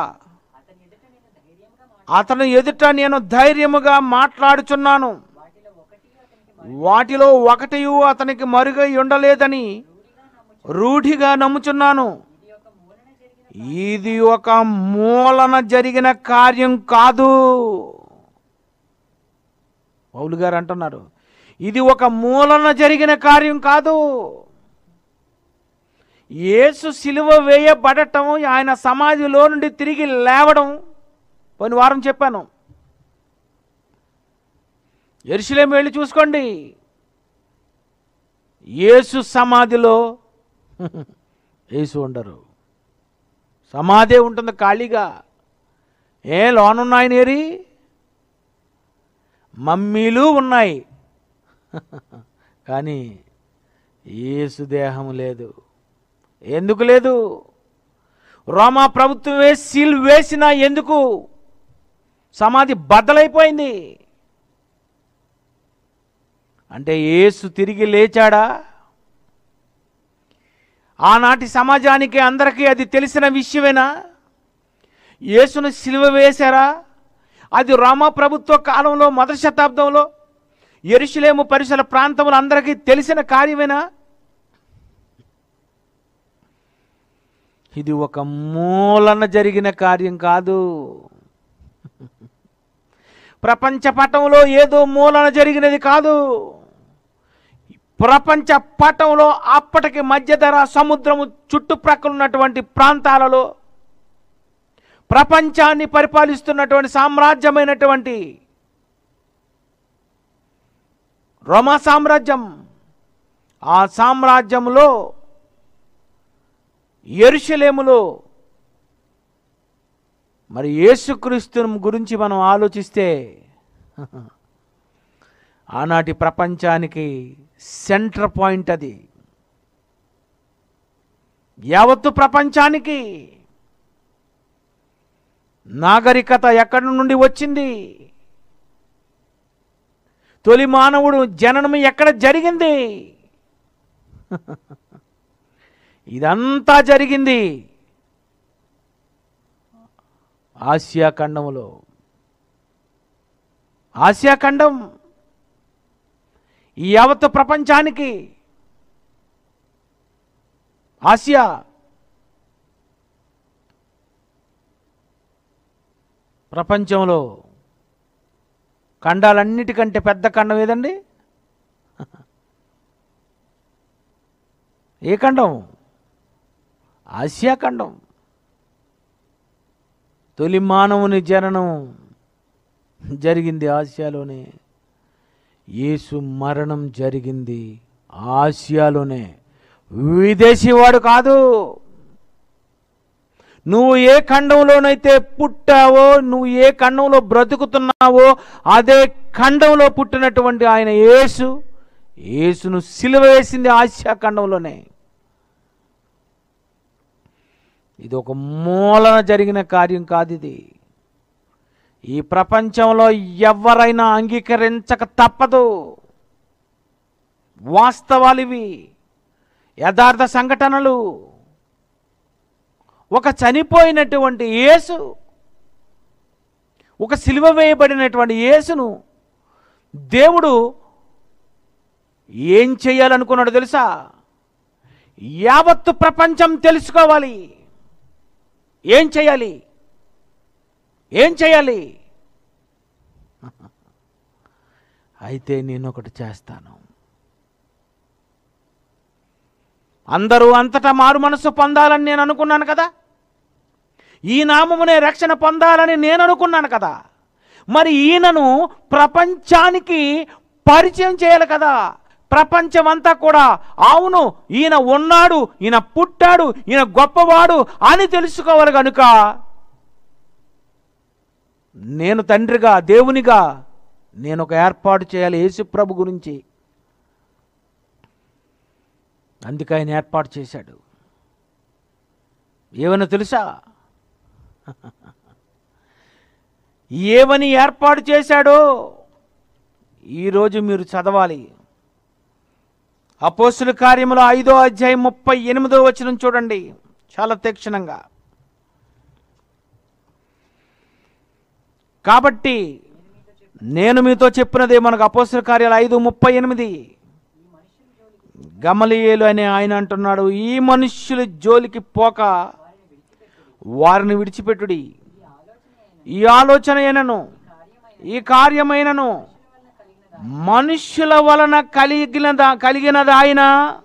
అతను ఎదుట నేను ధైర్యముగా మాట్లాడుచున్నాను వాటిలో ఒకటి అతనికి మరుగై ఉండలేదని రూఢిగా నమ్ముచున్నాను ఇది ఒక మూలన జరిగిన కార్యం కాదు పౌలు గారు అంటున్నారు ఇది ఒక మూలన జరిగిన కార్యం కాదు యేసు సిలువ వేయబడటం ఆయన సమాధిలో నుండి తిరిగి లేవడం పోయిన వారం చెప్పాను ఎరుసలేం వెళ్ళి చూసుకోండి యేసు సమాధిలో యేసు ఉండరు సమాధే ఉంటుంది ఖాళీగా ఏ లోనున్నాయనేరి మమ్మీలు ఉన్నాయి కానీ యేసు దేహం లేదు ఎందుకు లేదు రోమా ప్రభుత్వమే సీల్ వేసినా ఎందుకు సమాధి బద్దలైపోయింది అంటే యేసు తిరిగి లేచాడా ఆనాటి సమాజానికి అందరికీ అది తెలిసిన విషయమేనా యేసును సిలువ వేశారా అది రోమా ప్రభుత్వ కాలంలో మొదటి శతాబ్దంలో ఎరుషులేము పరిసర ప్రాంతంలో అందరికీ తెలిసిన కార్యమేనా ఇది ఒక మూలన జరిగిన కార్యం కాదు ప్రపంచ పటంలో ఏదో మూలన జరిగినది కాదు ప్రపంచ పటంలో అప్పటికి మధ్యధర సముద్రము చుట్టుప్రక్కల ఉన్నటువంటి ప్రాంతాలలో ప్రపంచాన్ని పరిపాలిస్తున్నటువంటి సామ్రాజ్యమైనటువంటి రోమా సామ్రాజ్యం ఆ సామ్రాజ్యంలో ఎరుషలేములో మరి యేసుక్రీస్తుని గురించి మనం ఆలోచిస్తే ఆనాటి ప్రపంచానికి సెంటర్ పాయింట్ అది యావత్తు ప్రపంచానికి నాగరికత ఎక్కడి నుండి వచ్చింది తొలి మానవుడు జననం ఎక్కడ జరిగింది ఇదంతా జరిగింది ఆసియా ఖండంలో ఆసియా ఖండం ఈ యావత్ ప్రపంచానికి ఆసియా ప్రపంచంలో ఖండాలన్నిటికంటే పెద్ద ఖండం ఏదండి ఏ ఖండం ఆసియా ఖండం తొలి మానవుని జననం జరిగింది ఆసియాలోనే యేసు మరణం జరిగింది ఆసియాలోనే విదేశీవాడు కాదు నువ్వు ఏ ఖండంలోనైతే పుట్టావో నువ్వు ఏ ఖండంలో బ్రతుకుతున్నావో అదే ఖండంలో పుట్టినటువంటి ఆయన యేసు యేసును సిలువ వేసింది ఆసియా ఖండంలోనే ఇది ఒక మూలన జరిగిన కార్యం కాదు ఇది ఈ ప్రపంచంలో ఎవరైనా అంగీకరించక తప్పదు వాస్తవాలు ఇవి యథార్థ సంఘటనలు ఒక చనిపోయినటువంటి యేసు ఒక సిలువ వేయబడినటువంటి యేసును దేవుడు ఏం చేయాలనుకున్నాడు తెలుసా యావత్తు ప్రపంచం తెలుసుకోవాలి ఏం చేయాలి ఏం చేయాలి అయితే నేను ఒకటి చేస్తాను అందరూ అంతటా మారు మనసు పొందాలని నేను అనుకున్నాను కదా ఈ నామమునే రక్షణ పొందాలని నేను అనుకున్నాను కదా మరి ఈయనను ప్రపంచానికి పరిచయం చేయాలి కదా ప్రపంచం అంతా కూడా అవును ఈయన ఉన్నాడు ఈయన పుట్టాడు ఈయన గొప్పవాడు అని తెలుసుకోవాలి కనుక నేను తండ్రిగా దేవునిగా నేను ఒక ఏర్పాటు చేయాలి యేసుప్రభు గురించి అందుకే ఆయన ఏర్పాటు చేశాడు ఏమన్నా తెలుసా ఏమని ఏర్పాటు చేశాడో ఈరోజు మీరు చదవాలి అపోస్తుల కార్యములో ఐదో అధ్యాయం ముప్పై ఎనిమిదో వచనం చూడండి చాలా తీక్షణంగా కాబట్టి నేను మీతో చెప్పినదే మనకు అపోస్తుల కార్యాలు ఐదు ముప్పై ఎనిమిది గమలియేలు అనే ఆయన అంటున్నాడు ఈ మనుష్యుల జోలికి పోక వారిని విడిచిపెట్టుడి ఈ ఆలోచన అయినను ఈ కార్యమైనను మనుష్యుల వలన కలిగినద కలిగినది ఆయన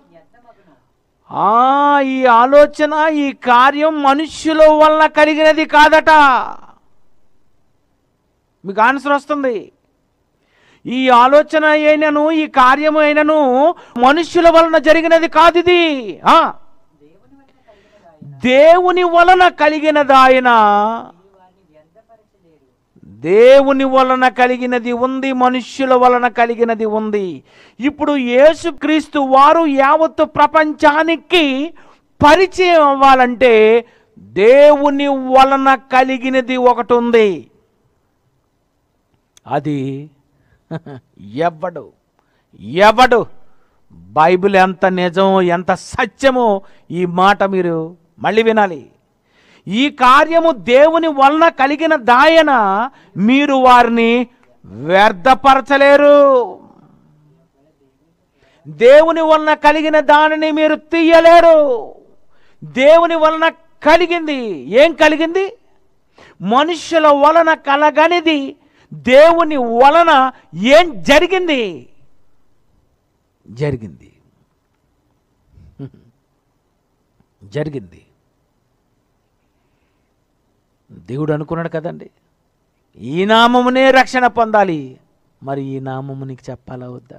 ఆ ఈ ఆలోచన ఈ కార్యం మనుష్యుల వలన కలిగినది కాదట మీకు ఆన్సర్ వస్తుంది ఈ ఆలోచన అయినను ఈ కార్యము అయినను మనుష్యుల వలన జరిగినది కాదు ఇది ఆ, దేవుని వలన కలిగినది ఆయన దేవుని వలన కలిగినది ఉంది మనుష్యుల వలన కలిగినది ఉంది ఇప్పుడు యేసుక్రీస్తు వారు యావత్తు ప్రపంచానికి పరిచయం అవ్వాలంటే దేవుని వలన కలిగినది ఒకటి ఉంది అది ఎవడు ఎవడు బైబిల్ ఎంత నిజమో ఎంత సత్యమో ఈ మాట మీరు మళ్ళీ వినాలి ఈ కార్యము దేవుని వలన కలిగిన దాయన మీరు వారిని వ్యర్థపరచలేరు దేవుని వలన కలిగిన దానిని మీరు తీయలేరు దేవుని వలన కలిగింది ఏం కలిగింది మనుషుల వలన కలగనిది దేవుని వలన ఏం జరిగింది జరిగింది జరిగింది దేవుడు అనుకున్నాడు కదండి ఈ నామమునే రక్షణ పొందాలి మరి ఈ నామము నీకు చెప్పాలా వద్దా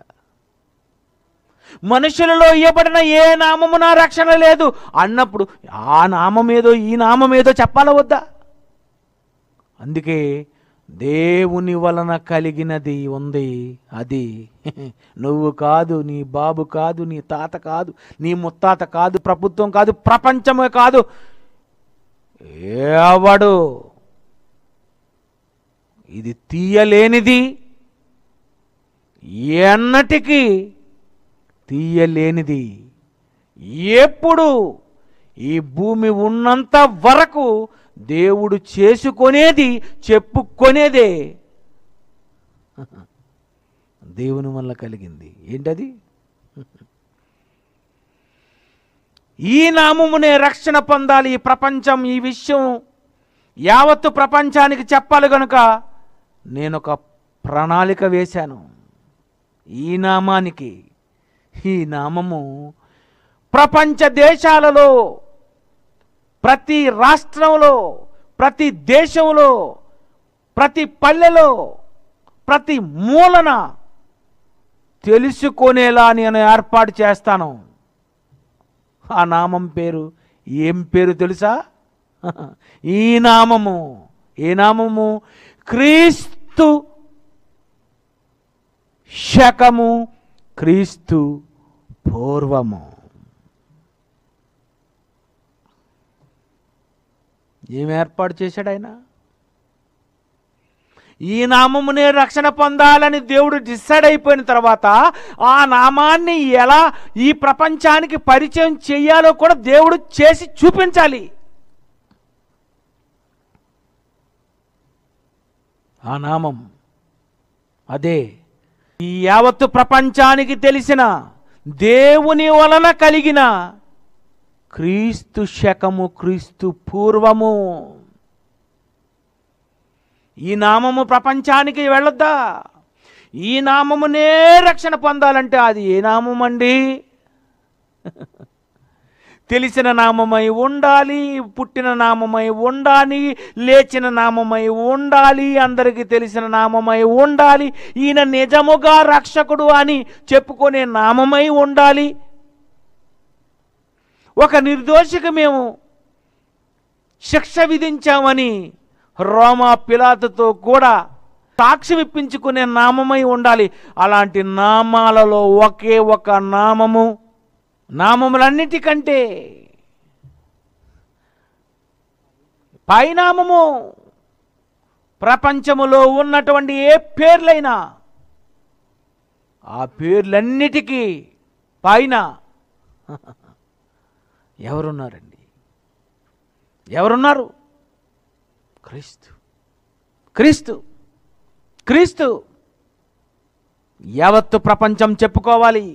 మనుషులలో ఇవ్వబడిన ఏ నామమున రక్షణ లేదు అన్నప్పుడు ఆ నామం ఏదో ఈ నామం ఏదో చెప్పాలా వద్దా అందుకే దేవుని వలన కలిగినది ఉంది అది నువ్వు కాదు నీ బాబు కాదు నీ తాత కాదు నీ ముత్తాత కాదు ప్రభుత్వం కాదు ప్రపంచమే కాదు ఎవడు ఇది తీయలేనిది ఎన్నటికీ తీయలేనిది ఎప్పుడు ఈ భూమి ఉన్నంత వరకు దేవుడు చేసుకొనేది చెప్పుకొనేదే దేవుని వల్ల కలిగింది ఏంటది ఈ నామమునే రక్షణ పొందాలి ఈ ప్రపంచం ఈ విషయం యావత్తు ప్రపంచానికి చెప్పాలి గనుక నేను ఒక ప్రణాళిక వేశాను ఈ నామానికి ఈ నామము ప్రపంచ దేశాలలో ప్రతి రాష్ట్రంలో ప్రతి దేశంలో ప్రతి పల్లెలో ప్రతి మూలన తెలుసుకునేలా నేను ఏర్పాటు చేస్తాను ఆ నామం పేరు ఏం పేరు తెలుసా ఈ నామము ఏ నామము క్రీస్తు శకము క్రీస్తు పూర్వము ఏం ఏర్పాటు చేశాడు ఆయన ఈ నామమునే రక్షణ పొందాలని దేవుడు డిసైడ్ అయిపోయిన తర్వాత ఆ నామాన్ని ఎలా ఈ ప్రపంచానికి పరిచయం చేయాలో కూడా దేవుడు చేసి చూపించాలి ఆ నామం అదే ఈ యావత్తు ప్రపంచానికి తెలిసిన దేవుని వలన కలిగిన క్రీస్తు శకము క్రీస్తు పూర్వము ఈ నామము ప్రపంచానికి వెళ్ళొద్దా ఈ నామమునే రక్షణ పొందాలంటే అది ఏ నామం అండి తెలిసిన నామమై ఉండాలి పుట్టిన నామమై ఉండాలి లేచిన నామమై ఉండాలి అందరికీ తెలిసిన నామమై ఉండాలి ఈయన నిజముగా రక్షకుడు అని చెప్పుకునే నామమై ఉండాలి ఒక నిర్దోషికి మేము శిక్ష విధించామని రోమా పిలాతుతో కూడా సాక్ష్యం ఇప్పించుకునే నామమై ఉండాలి అలాంటి నామాలలో ఒకే ఒక నామము నామములన్నిటికంటే పైనామము ప్రపంచములో ఉన్నటువంటి ఏ పేర్లైనా ఆ పేర్లన్నిటికీ పైన ఎవరున్నారండి ఎవరున్నారు క్రీస్తు క్రీస్తు క్రీస్తు యావత్తు ప్రపంచం చెప్పుకోవాలి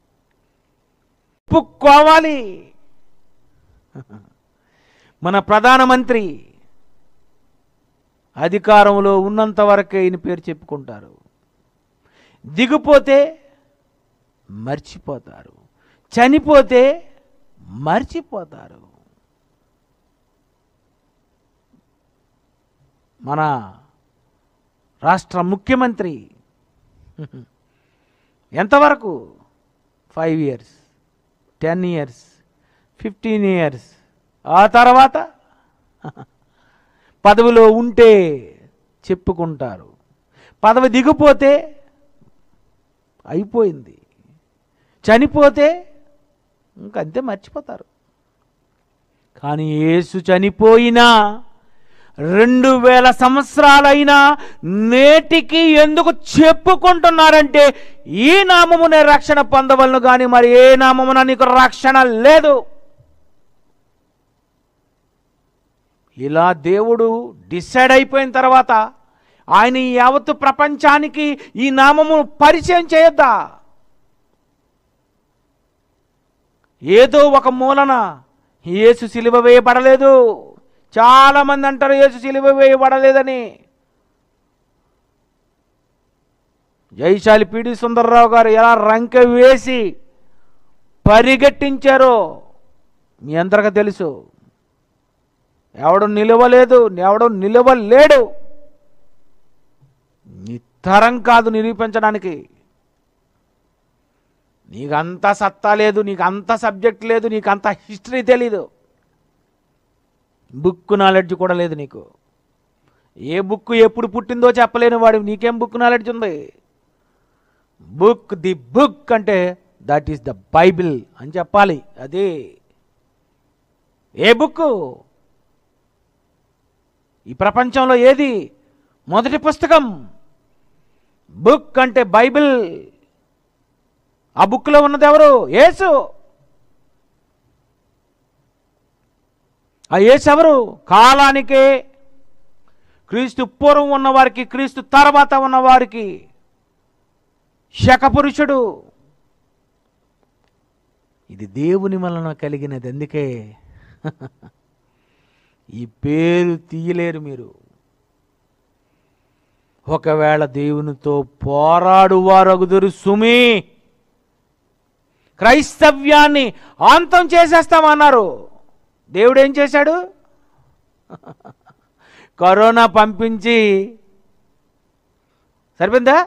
చెప్పుకోవాలి మన ప్రధానమంత్రి అధికారంలో ఉన్నంత వరకే ఈయన పేరు చెప్పుకుంటారు దిగిపోతే మర్చిపోతారు చనిపోతే మర్చిపోతారు మన రాష్ట్ర ముఖ్యమంత్రి ఎంతవరకు five years ten years fifteen years ఆ తర్వాత పదవిలో ఉంటే చెప్పుకుంటారు పదవి దిగిపోతే అయిపోయింది చనిపోతే ఇంకంతే మర్చిపోతారు కానీ యేసు చనిపోయినా రెండు వేల సంవత్సరాలైనా నేటికి ఎందుకు చెప్పుకుంటున్నారంటే ఈ నామమునే రక్షణ పొందవలను కానీ మరి ఏ నామమున నీకు రక్షణ లేదు ఇలా దేవుడు డిసైడ్ అయిపోయిన తర్వాత ఆయన ఈ యావత్తు ప్రపంచానికి ఈ నామము పరిచయం చేయొద్దా ఏదో ఒక మూలన యేసు సిలువ వేయబడలేదు చాలా మంది అంటారు యేసు సిలువ వేయబడలేదని జైశాలి పిడి సుందర్రావు గారు ఎలా రంక వేసి పరిగెట్టించారో మీ అందరికీ తెలుసు ఎవడు నిలవలేదు ఎవడు నిలవలేడు నీ తరం కాదు నిరూపించడానికి నీకు అంత సత్తా లేదు నీకు అంత సబ్జెక్ట్ లేదు నీకు అంత హిస్టరీ తెలీదు బుక్ నాలెడ్జ్ కూడా లేదు నీకు ఏ బుక్ ఎప్పుడు పుట్టిందో చెప్పలేని వాడు నీకేం బుక్ నాలెడ్జ్ ఉంది బుక్ ది బుక్ అంటే దట్ ఈస్ ద బైబిల్ అని చెప్పాలి అదే ఏ బుక్ ఈ ప్రపంచంలో ఏది మొదటి పుస్తకం బుక్ అంటే బైబిల్ ఆ బుక్లో ఉన్నది ఎవరు యేసు ఆ యేసు ఎవరు కాలానికే క్రీస్తు పూర్వం ఉన్నవారికి క్రీస్తు తర్వాత ఉన్నవారికి శకపురుషుడు ఇది దేవుని వలన కలిగినది అందుకే ఈ పేరు తీయలేరు మీరు ఒకవేళ దేవునితో పోరాడువారగుదురు సుమి క్రైస్తవ్యాన్ని అంతం చేసేస్తామన్నారు దేవుడు ఏం చేశాడు కరోనా పంపించి సరిపోయిందా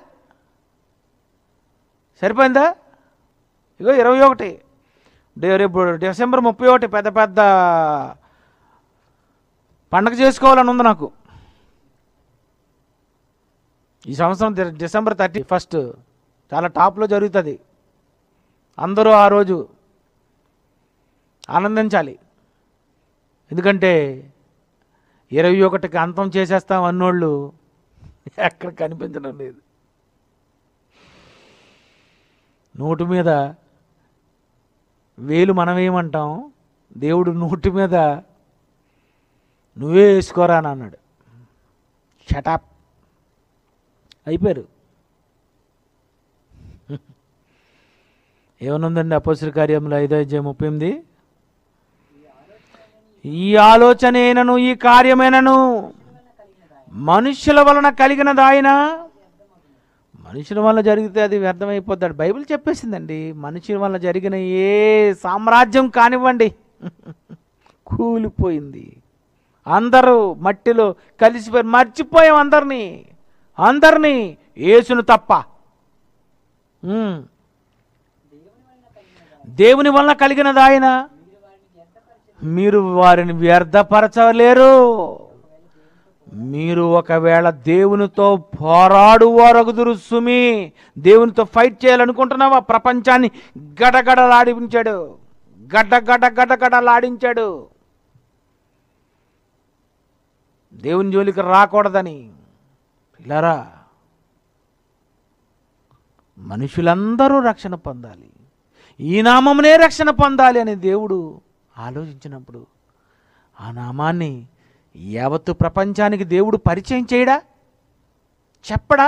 సరిపోయిందా ఇగో ఇరవై ఒకటి డే- రేపు డిసెంబర్ ముప్పై ఒకటి పెద్ద పెద్ద పండగ చేసుకోవాలని ఉంది నాకు ఈ సంవత్సరం డి- డిసెంబర్ థర్టీ ఫస్ట్ చాలా టాప్లో జరుగుతుంది అందరూ ఆ రోజు ఆనందించాలి ఎందుకంటే ఇరవై ఒకటికి అంతం చేసేస్తాం అన్నోళ్ళు ఎక్కడ కనిపించడం లేదు నోటు మీద వేలు మనమేమంటాం దేవుడు నోటి మీద నువ్వే వేసుకోరా అని అన్నాడు షటాప్ అయిపోయారు ఏమనుందండి అపోసర కార్యంలో ఐదో అధ్యాయం ముప్పై ఎనిమిది ఈ ఆలోచనేనను ఈ కార్యమేనను మనుష్యుల వలన కలిగినదాయన మనుషుల వల్ల జరిగితే అది వ్యర్థమైపోతాడు బైబిల్ చెప్పేసిందండి మనుషుల వల్ల జరిగిన ఏ సామ్రాజ్యం కానివ్వండి కూలిపోయింది అందరూ మట్టిలో కలిసిపోయి మర్చిపోయాం అందరినీ అందరినీ యేసును తప్ప ఉమ్. దేవుని వలన కలిగినది ఆయన మీరు వారిని వ్యర్థపరచలేరు మీరు ఒకవేళ దేవునితో పోరాడువారగుదురు సుమి దేవునితో ఫైట్ చేయాలనుకుంటున్నావా ప్రపంచాన్ని గడగడలాడించాడు గడ్డ గడ్డ గడ్డ గడలాడించాడు దేవుని జోలికి రాకూడదని పిల్లరా మనుషులందరూ రక్షణ పొందాలి ఈ నామమునే రక్షణ పొందాలి అని దేవుడు ఆలోచించినప్పుడు ఆ నామాన్ని యావత్తు ప్రపంచానికి దేవుడు పరిచయం చేయడా చెప్పడా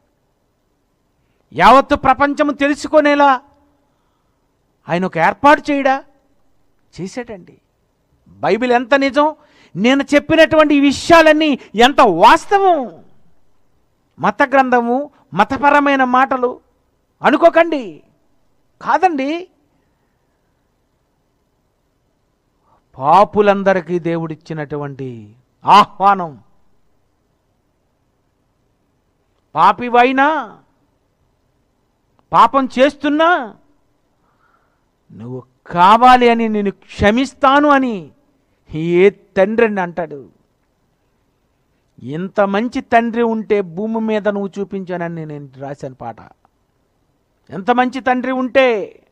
యావత్తు ప్రపంచము తెలుసుకునేలా ఆయన ఒక ఏర్పాటు చేయడా చేశాడండి బైబిల్ ఎంత నిజం నేను చెప్పినటువంటి ఈ విషయాలన్నీ ఎంత వాస్తవం మత గ్రంథము మతపరమైన మాటలు అనుకోకండి కాదండి పాపులందరికీ దేవుడిచ్చినటువంటి ఆహ్వానం పాపివైనా పాపం చేస్తున్నా నువ్వు కావాలి అని నేను క్షమిస్తాను అని ఏ తండ్రి అని అంటాడు ఇంత మంచి తండ్రి ఉంటే భూమి మీద నువ్వు చూపించానని నేను రాశాను పాట ఎంత మంచి తండ్రి ఉంటే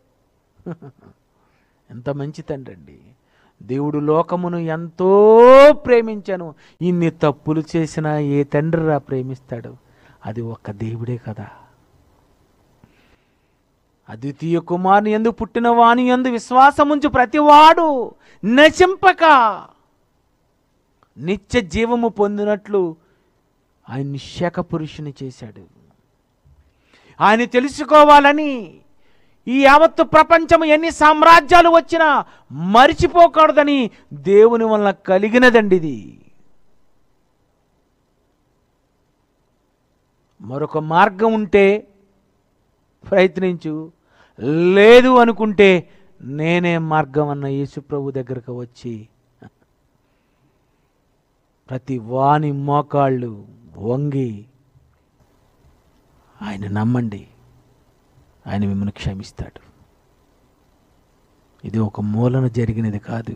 ఎంత మంచి తండ్రి అండి దేవుడు లోకమును ఎంతో ప్రేమించాను ఇన్ని తప్పులు చేసినా ఏ తండ్రిరా ప్రేమిస్తాడు అది ఒక్క దేవుడే కదా అద్వితీయ కుమారుని ఎందు పుట్టిన వాని ఎందు విశ్వాసముంచు ప్రతివాడు నశింపక నిత్య జీవము పొందినట్లు ఆయన శక పురుషుని చేశాడు ఆయన తెలుసుకోవాలని ఈ యావత్తు ప్రపంచం ఎన్ని సామ్రాజ్యాలు వచ్చినా మరిచిపోకూడదని దేవుని వల్ల కలిగినదండి ఇది మరొక మార్గం ఉంటే ప్రయత్నించు లేదు అనుకుంటే నేనే మార్గం అన్న యేసుప్రభు దగ్గరకు వచ్చి ప్రతి వాని మోకాళ్ళు వంగి ఆయన నమ్మండి ఆయన మిమ్మల్ని క్షమిస్తాడు ఇది ఒక మూలన జరిగినది కాదు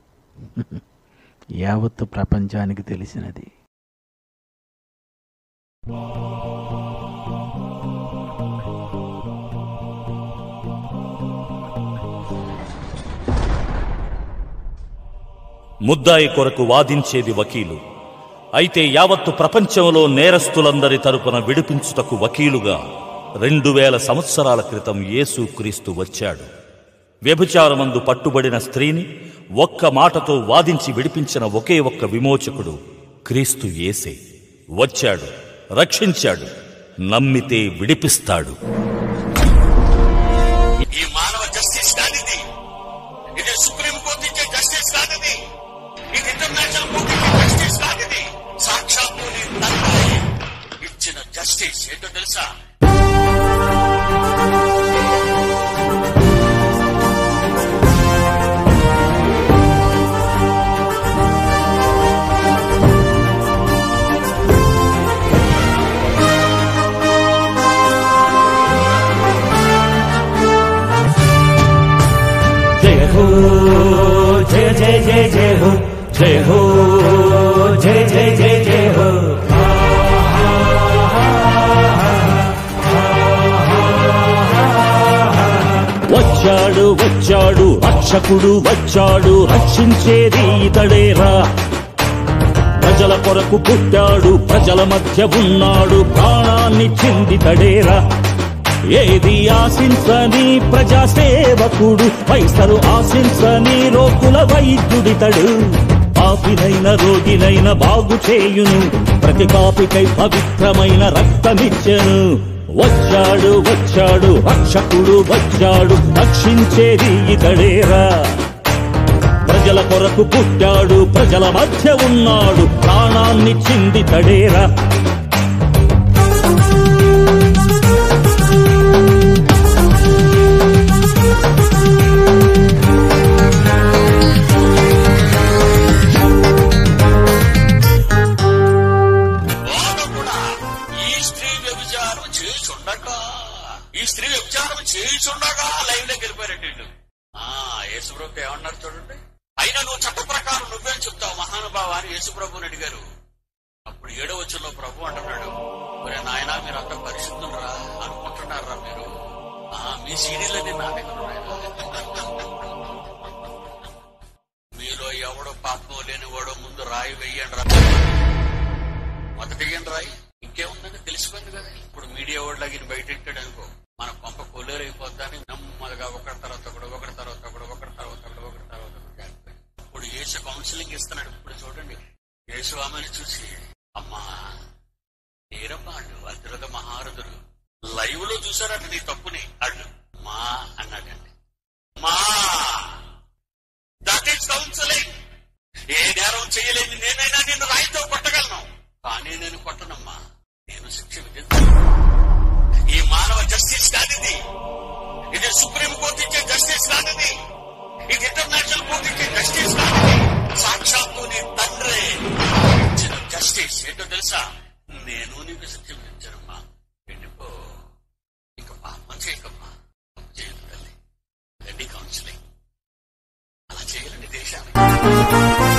యావత్తు ప్రపంచానికి తెలిసినది ముద్దాయి కొరకు వాదించేది వకీలు అయితే యావత్తు ప్రపంచంలో నేరస్తులందరి తరపున విడిపించుటకు వకీలుగా రెండు వేల సంవత్సరాల క్రితం యేసు క్రీస్తు వచ్చాడు వ్యభిచారమందు పట్టుబడిన స్త్రీని ఒక్క మాటతో వాదించి విడిపించిన ఒకే ఒక్క విమోచకుడు క్రీస్తు యేసే వచ్చాడు రక్షించాడు నమ్మితే విడిపిస్తాడు ఈ మానవ జస్టిస్ కానిది ఇది సుప్రీం కోర్టు ఇచ్చే జస్టిస్ కానిది ఇది ఇంటర్నేషనల్ కోర్టు ఇచ్చే జస్టిస్ కానిది సాక్షాత్తు నీ తండ్రి ఇచ్చిన జస్టిస్ ఏంటో తెలుసా జయ హో జయ జయ జయ జయ హో జయ హో జయ జయ జయ జయ హో వచ్చాడు వచ్చాడు రక్షకుడు వచ్చాడు రక్షించేది ఇతడేరా ప్రజల కొరకు పుట్టాడు ప్రజల మధ్య ఉన్నాడు ప్రాణాన్ని చిందితడేరా ఏది ఆశించని ప్రజా సేవకుడు పైసలు ఆశించని లోకుల వైద్యుడితడు పాపి వ్యాధినైన రోగినైన బాగు చేయును ప్రతి పాపికై పవిత్రమైన రక్తమిచ్చెను వచ్చాడు వచ్చాడు రక్షకుడు వచ్చాడు రక్షించేది ఇతడేరా ప్రజల కొరకు పుట్టాడు ప్రజల మధ్య ఉన్నాడు ప్రాణాన్ని చిందితడేరా వాడు కూడా ఈ స్త్రీ వ్యభిచారం చేయుచుండగా ఈ స్త్రీ వ్యభిచారం చేయుచుండగా లైన్ లోకి వెళ్ళిపోయాడు ఆ యేసుప్రభు ఏమన్నారు చూడండి అయినా నువ్వు చట్ట ప్రకారం నువ్వేం చెప్తావు మహానుభావ అని యేసుప్రభుని అడిగారు అప్పుడు ఏడో వచ్చంలో ప్రభు అంటున్నాడు ఒరే నాయన మీరు అంత పరిశుద్ధులరా అనుకుంటున్నారా మీరు ఆ మీ సీడీలన్నీ నా దగ్గర ఉన్నాయా మీలో ఎవడో పాపం లేనివాడో ముందు రాయి వెయ్యండి రా మొదటి ఏం రాయి ఇంకేముందని తెలిసిపోయింది కదా ఇప్పుడు మీడియా వాళ్ళకి బయట పెట్టాడు అనుకో మన కొంప కొల్లేరైపోద్దని నెమ్మదిగా ఒకటి తర్వాత ఒకడు ఒకటి తర్వాత ఒకడు ఒకటి తర్వాత ఒకడు ఒకటి తర్వాత ఒకడు చేస్తాడు. ఇప్పుడు యేసు కౌన్సిలింగ్ ఇస్తున్నాడు ఇప్పుడు చూడండి యేసు ఆమెను చూసి అమ్మా నేరమ్మా అడ్డు అతిరథ మహారథుడు లైవ్ లో చూసారట నీ తప్పుని అడ్డు మా అన్నాడండి మా దట్ ఈస్ కౌన్సిలింగ్ ఏ నేరం చేయలేని నేనైనా నిన్ను రాయితో కొట్టగలను కానీ నేను కొట్టనమ్మా నేను శిక్ష విధిస్తాను ఈ మానవ జస్టిస్ కానిది ఇది సుప్రీం కోర్టు ఇచ్చే జస్టిస్ కానిది ఇది ఇంటర్నేషనల్ కోర్టు ఇచ్చే జస్టిస్ కానిది సాక్షాత్తు నీ తండ్రి ఇచ్చిన జస్టిస్ ఏంటో తెలుసా నేను నీకు శిక్ష విధించనమ్మా వెళ్ళిపో ఇక పాపం చేయకమ్మా తప్పు చేయదు తల్లి రండి కౌన్సిలింగ్ అలా చేయాలండి దేశానికి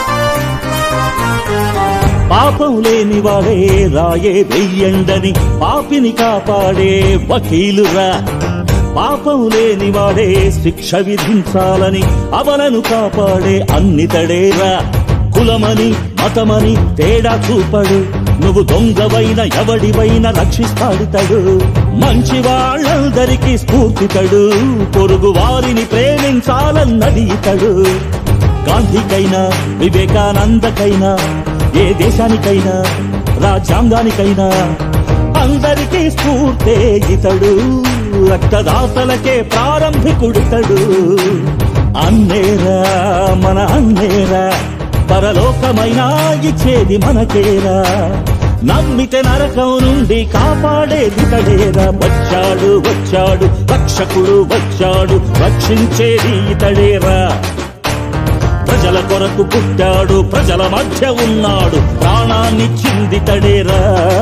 పాపం లేని వాడే రాయే వెయ్యండని పాపిని కాపాడే వకీలురా పాపం లేని వాడే శిక్ష విధించాలని అవలను కాపాడే అన్నితడేరా కులమని మతమని తేడా చూపడు నువ్వు దొంగవైన ఎవడివైన రక్షిస్తాడుతాడు మంచి వాళ్ళందరికీ స్ఫూర్తితడు పొరుగు వారిని ప్రేమించాలన్నది ఇతడు గాంధీకైనా వివేకానందకైనా ఏ దేశానికైనా రాజ్యాంగానికైనా అందరికీ స్ఫూర్తే ఇతడు రక్తదాతలకే ప్రారంభికుడితడు అన్నేరా మన అన్నేరా పరలోకమైనా ఇచ్చేది మనకేరా నమ్మితే నరకం నుండి కాపాడేది తడేరా వచ్చాడు వచ్చాడు రక్షకుడు వచ్చాడు రక్షించేది ఇతడేరా ప్రజల కొరకు పుట్టాడు ప్రజల మధ్య ఉన్నాడు ప్రాణాన్ని చిందితడేరా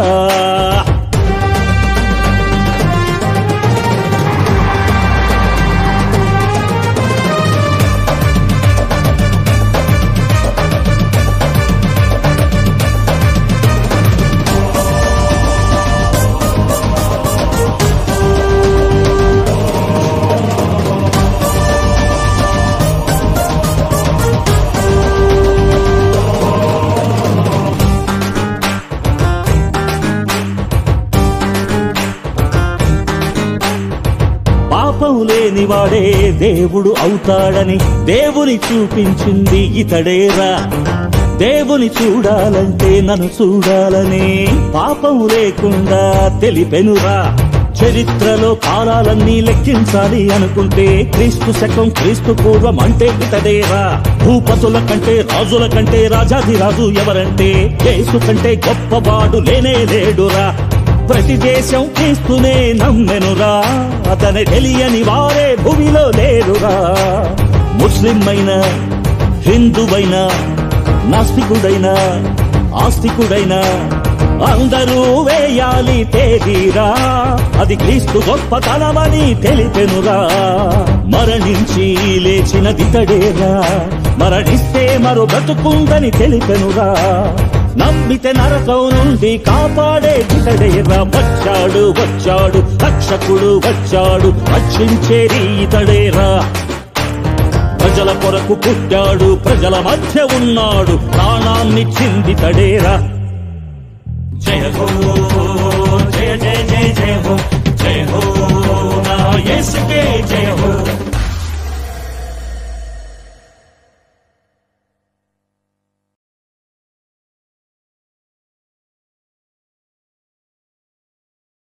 పాపం లేనివాడే దేవుడు అవుతాడని దేవుని చూపించింది ఇతడేరా దేవుని చూడాలంటే నన్ను చూడాలని పాపం లేకుండా తెలిపెనురా చరిత్రలో కాలాలన్నీ లెక్కించాలి అనుకుంటే క్రీస్తు శకం క్రీస్తు పూర్వం అంటే ఇతడేరా భూపతుల కంటే రాజుల కంటే రాజాధిరాజు ఎవరంటే యేసు కంటే గొప్పవాడు లేనే లేడురా ప్రతి దేశం క్రీస్తునే నమ్మెనురా అతని తెలియని వారే భూమిలో లేరురా ముస్లిం అయినా హిందువైనా నాస్తికుడైనా ఆస్తికుడైనా అందరూ వేయాలి తేదీరా అది క్రీస్తు గొప్పతనమని తెలిపెనురా మరణించి లేచినది తడేరా మరణిస్తే మరో బ్రతుకుందని తెలిపెనురా నమ్మితే నరకం నుండి కాపాడే ఇతడేరా వచ్చాడు వచ్చాడు రక్షకుడు వచ్చాడు రక్షించేది ఇతడేరా ప్రజల కొరకు పుట్టాడు ప్రజల మధ్య ఉన్నాడు ప్రాణాన్ని చిందితడేరా జయ హో జయ జయ జయ జయ హో జయ హో నా యేసుకే జయ హో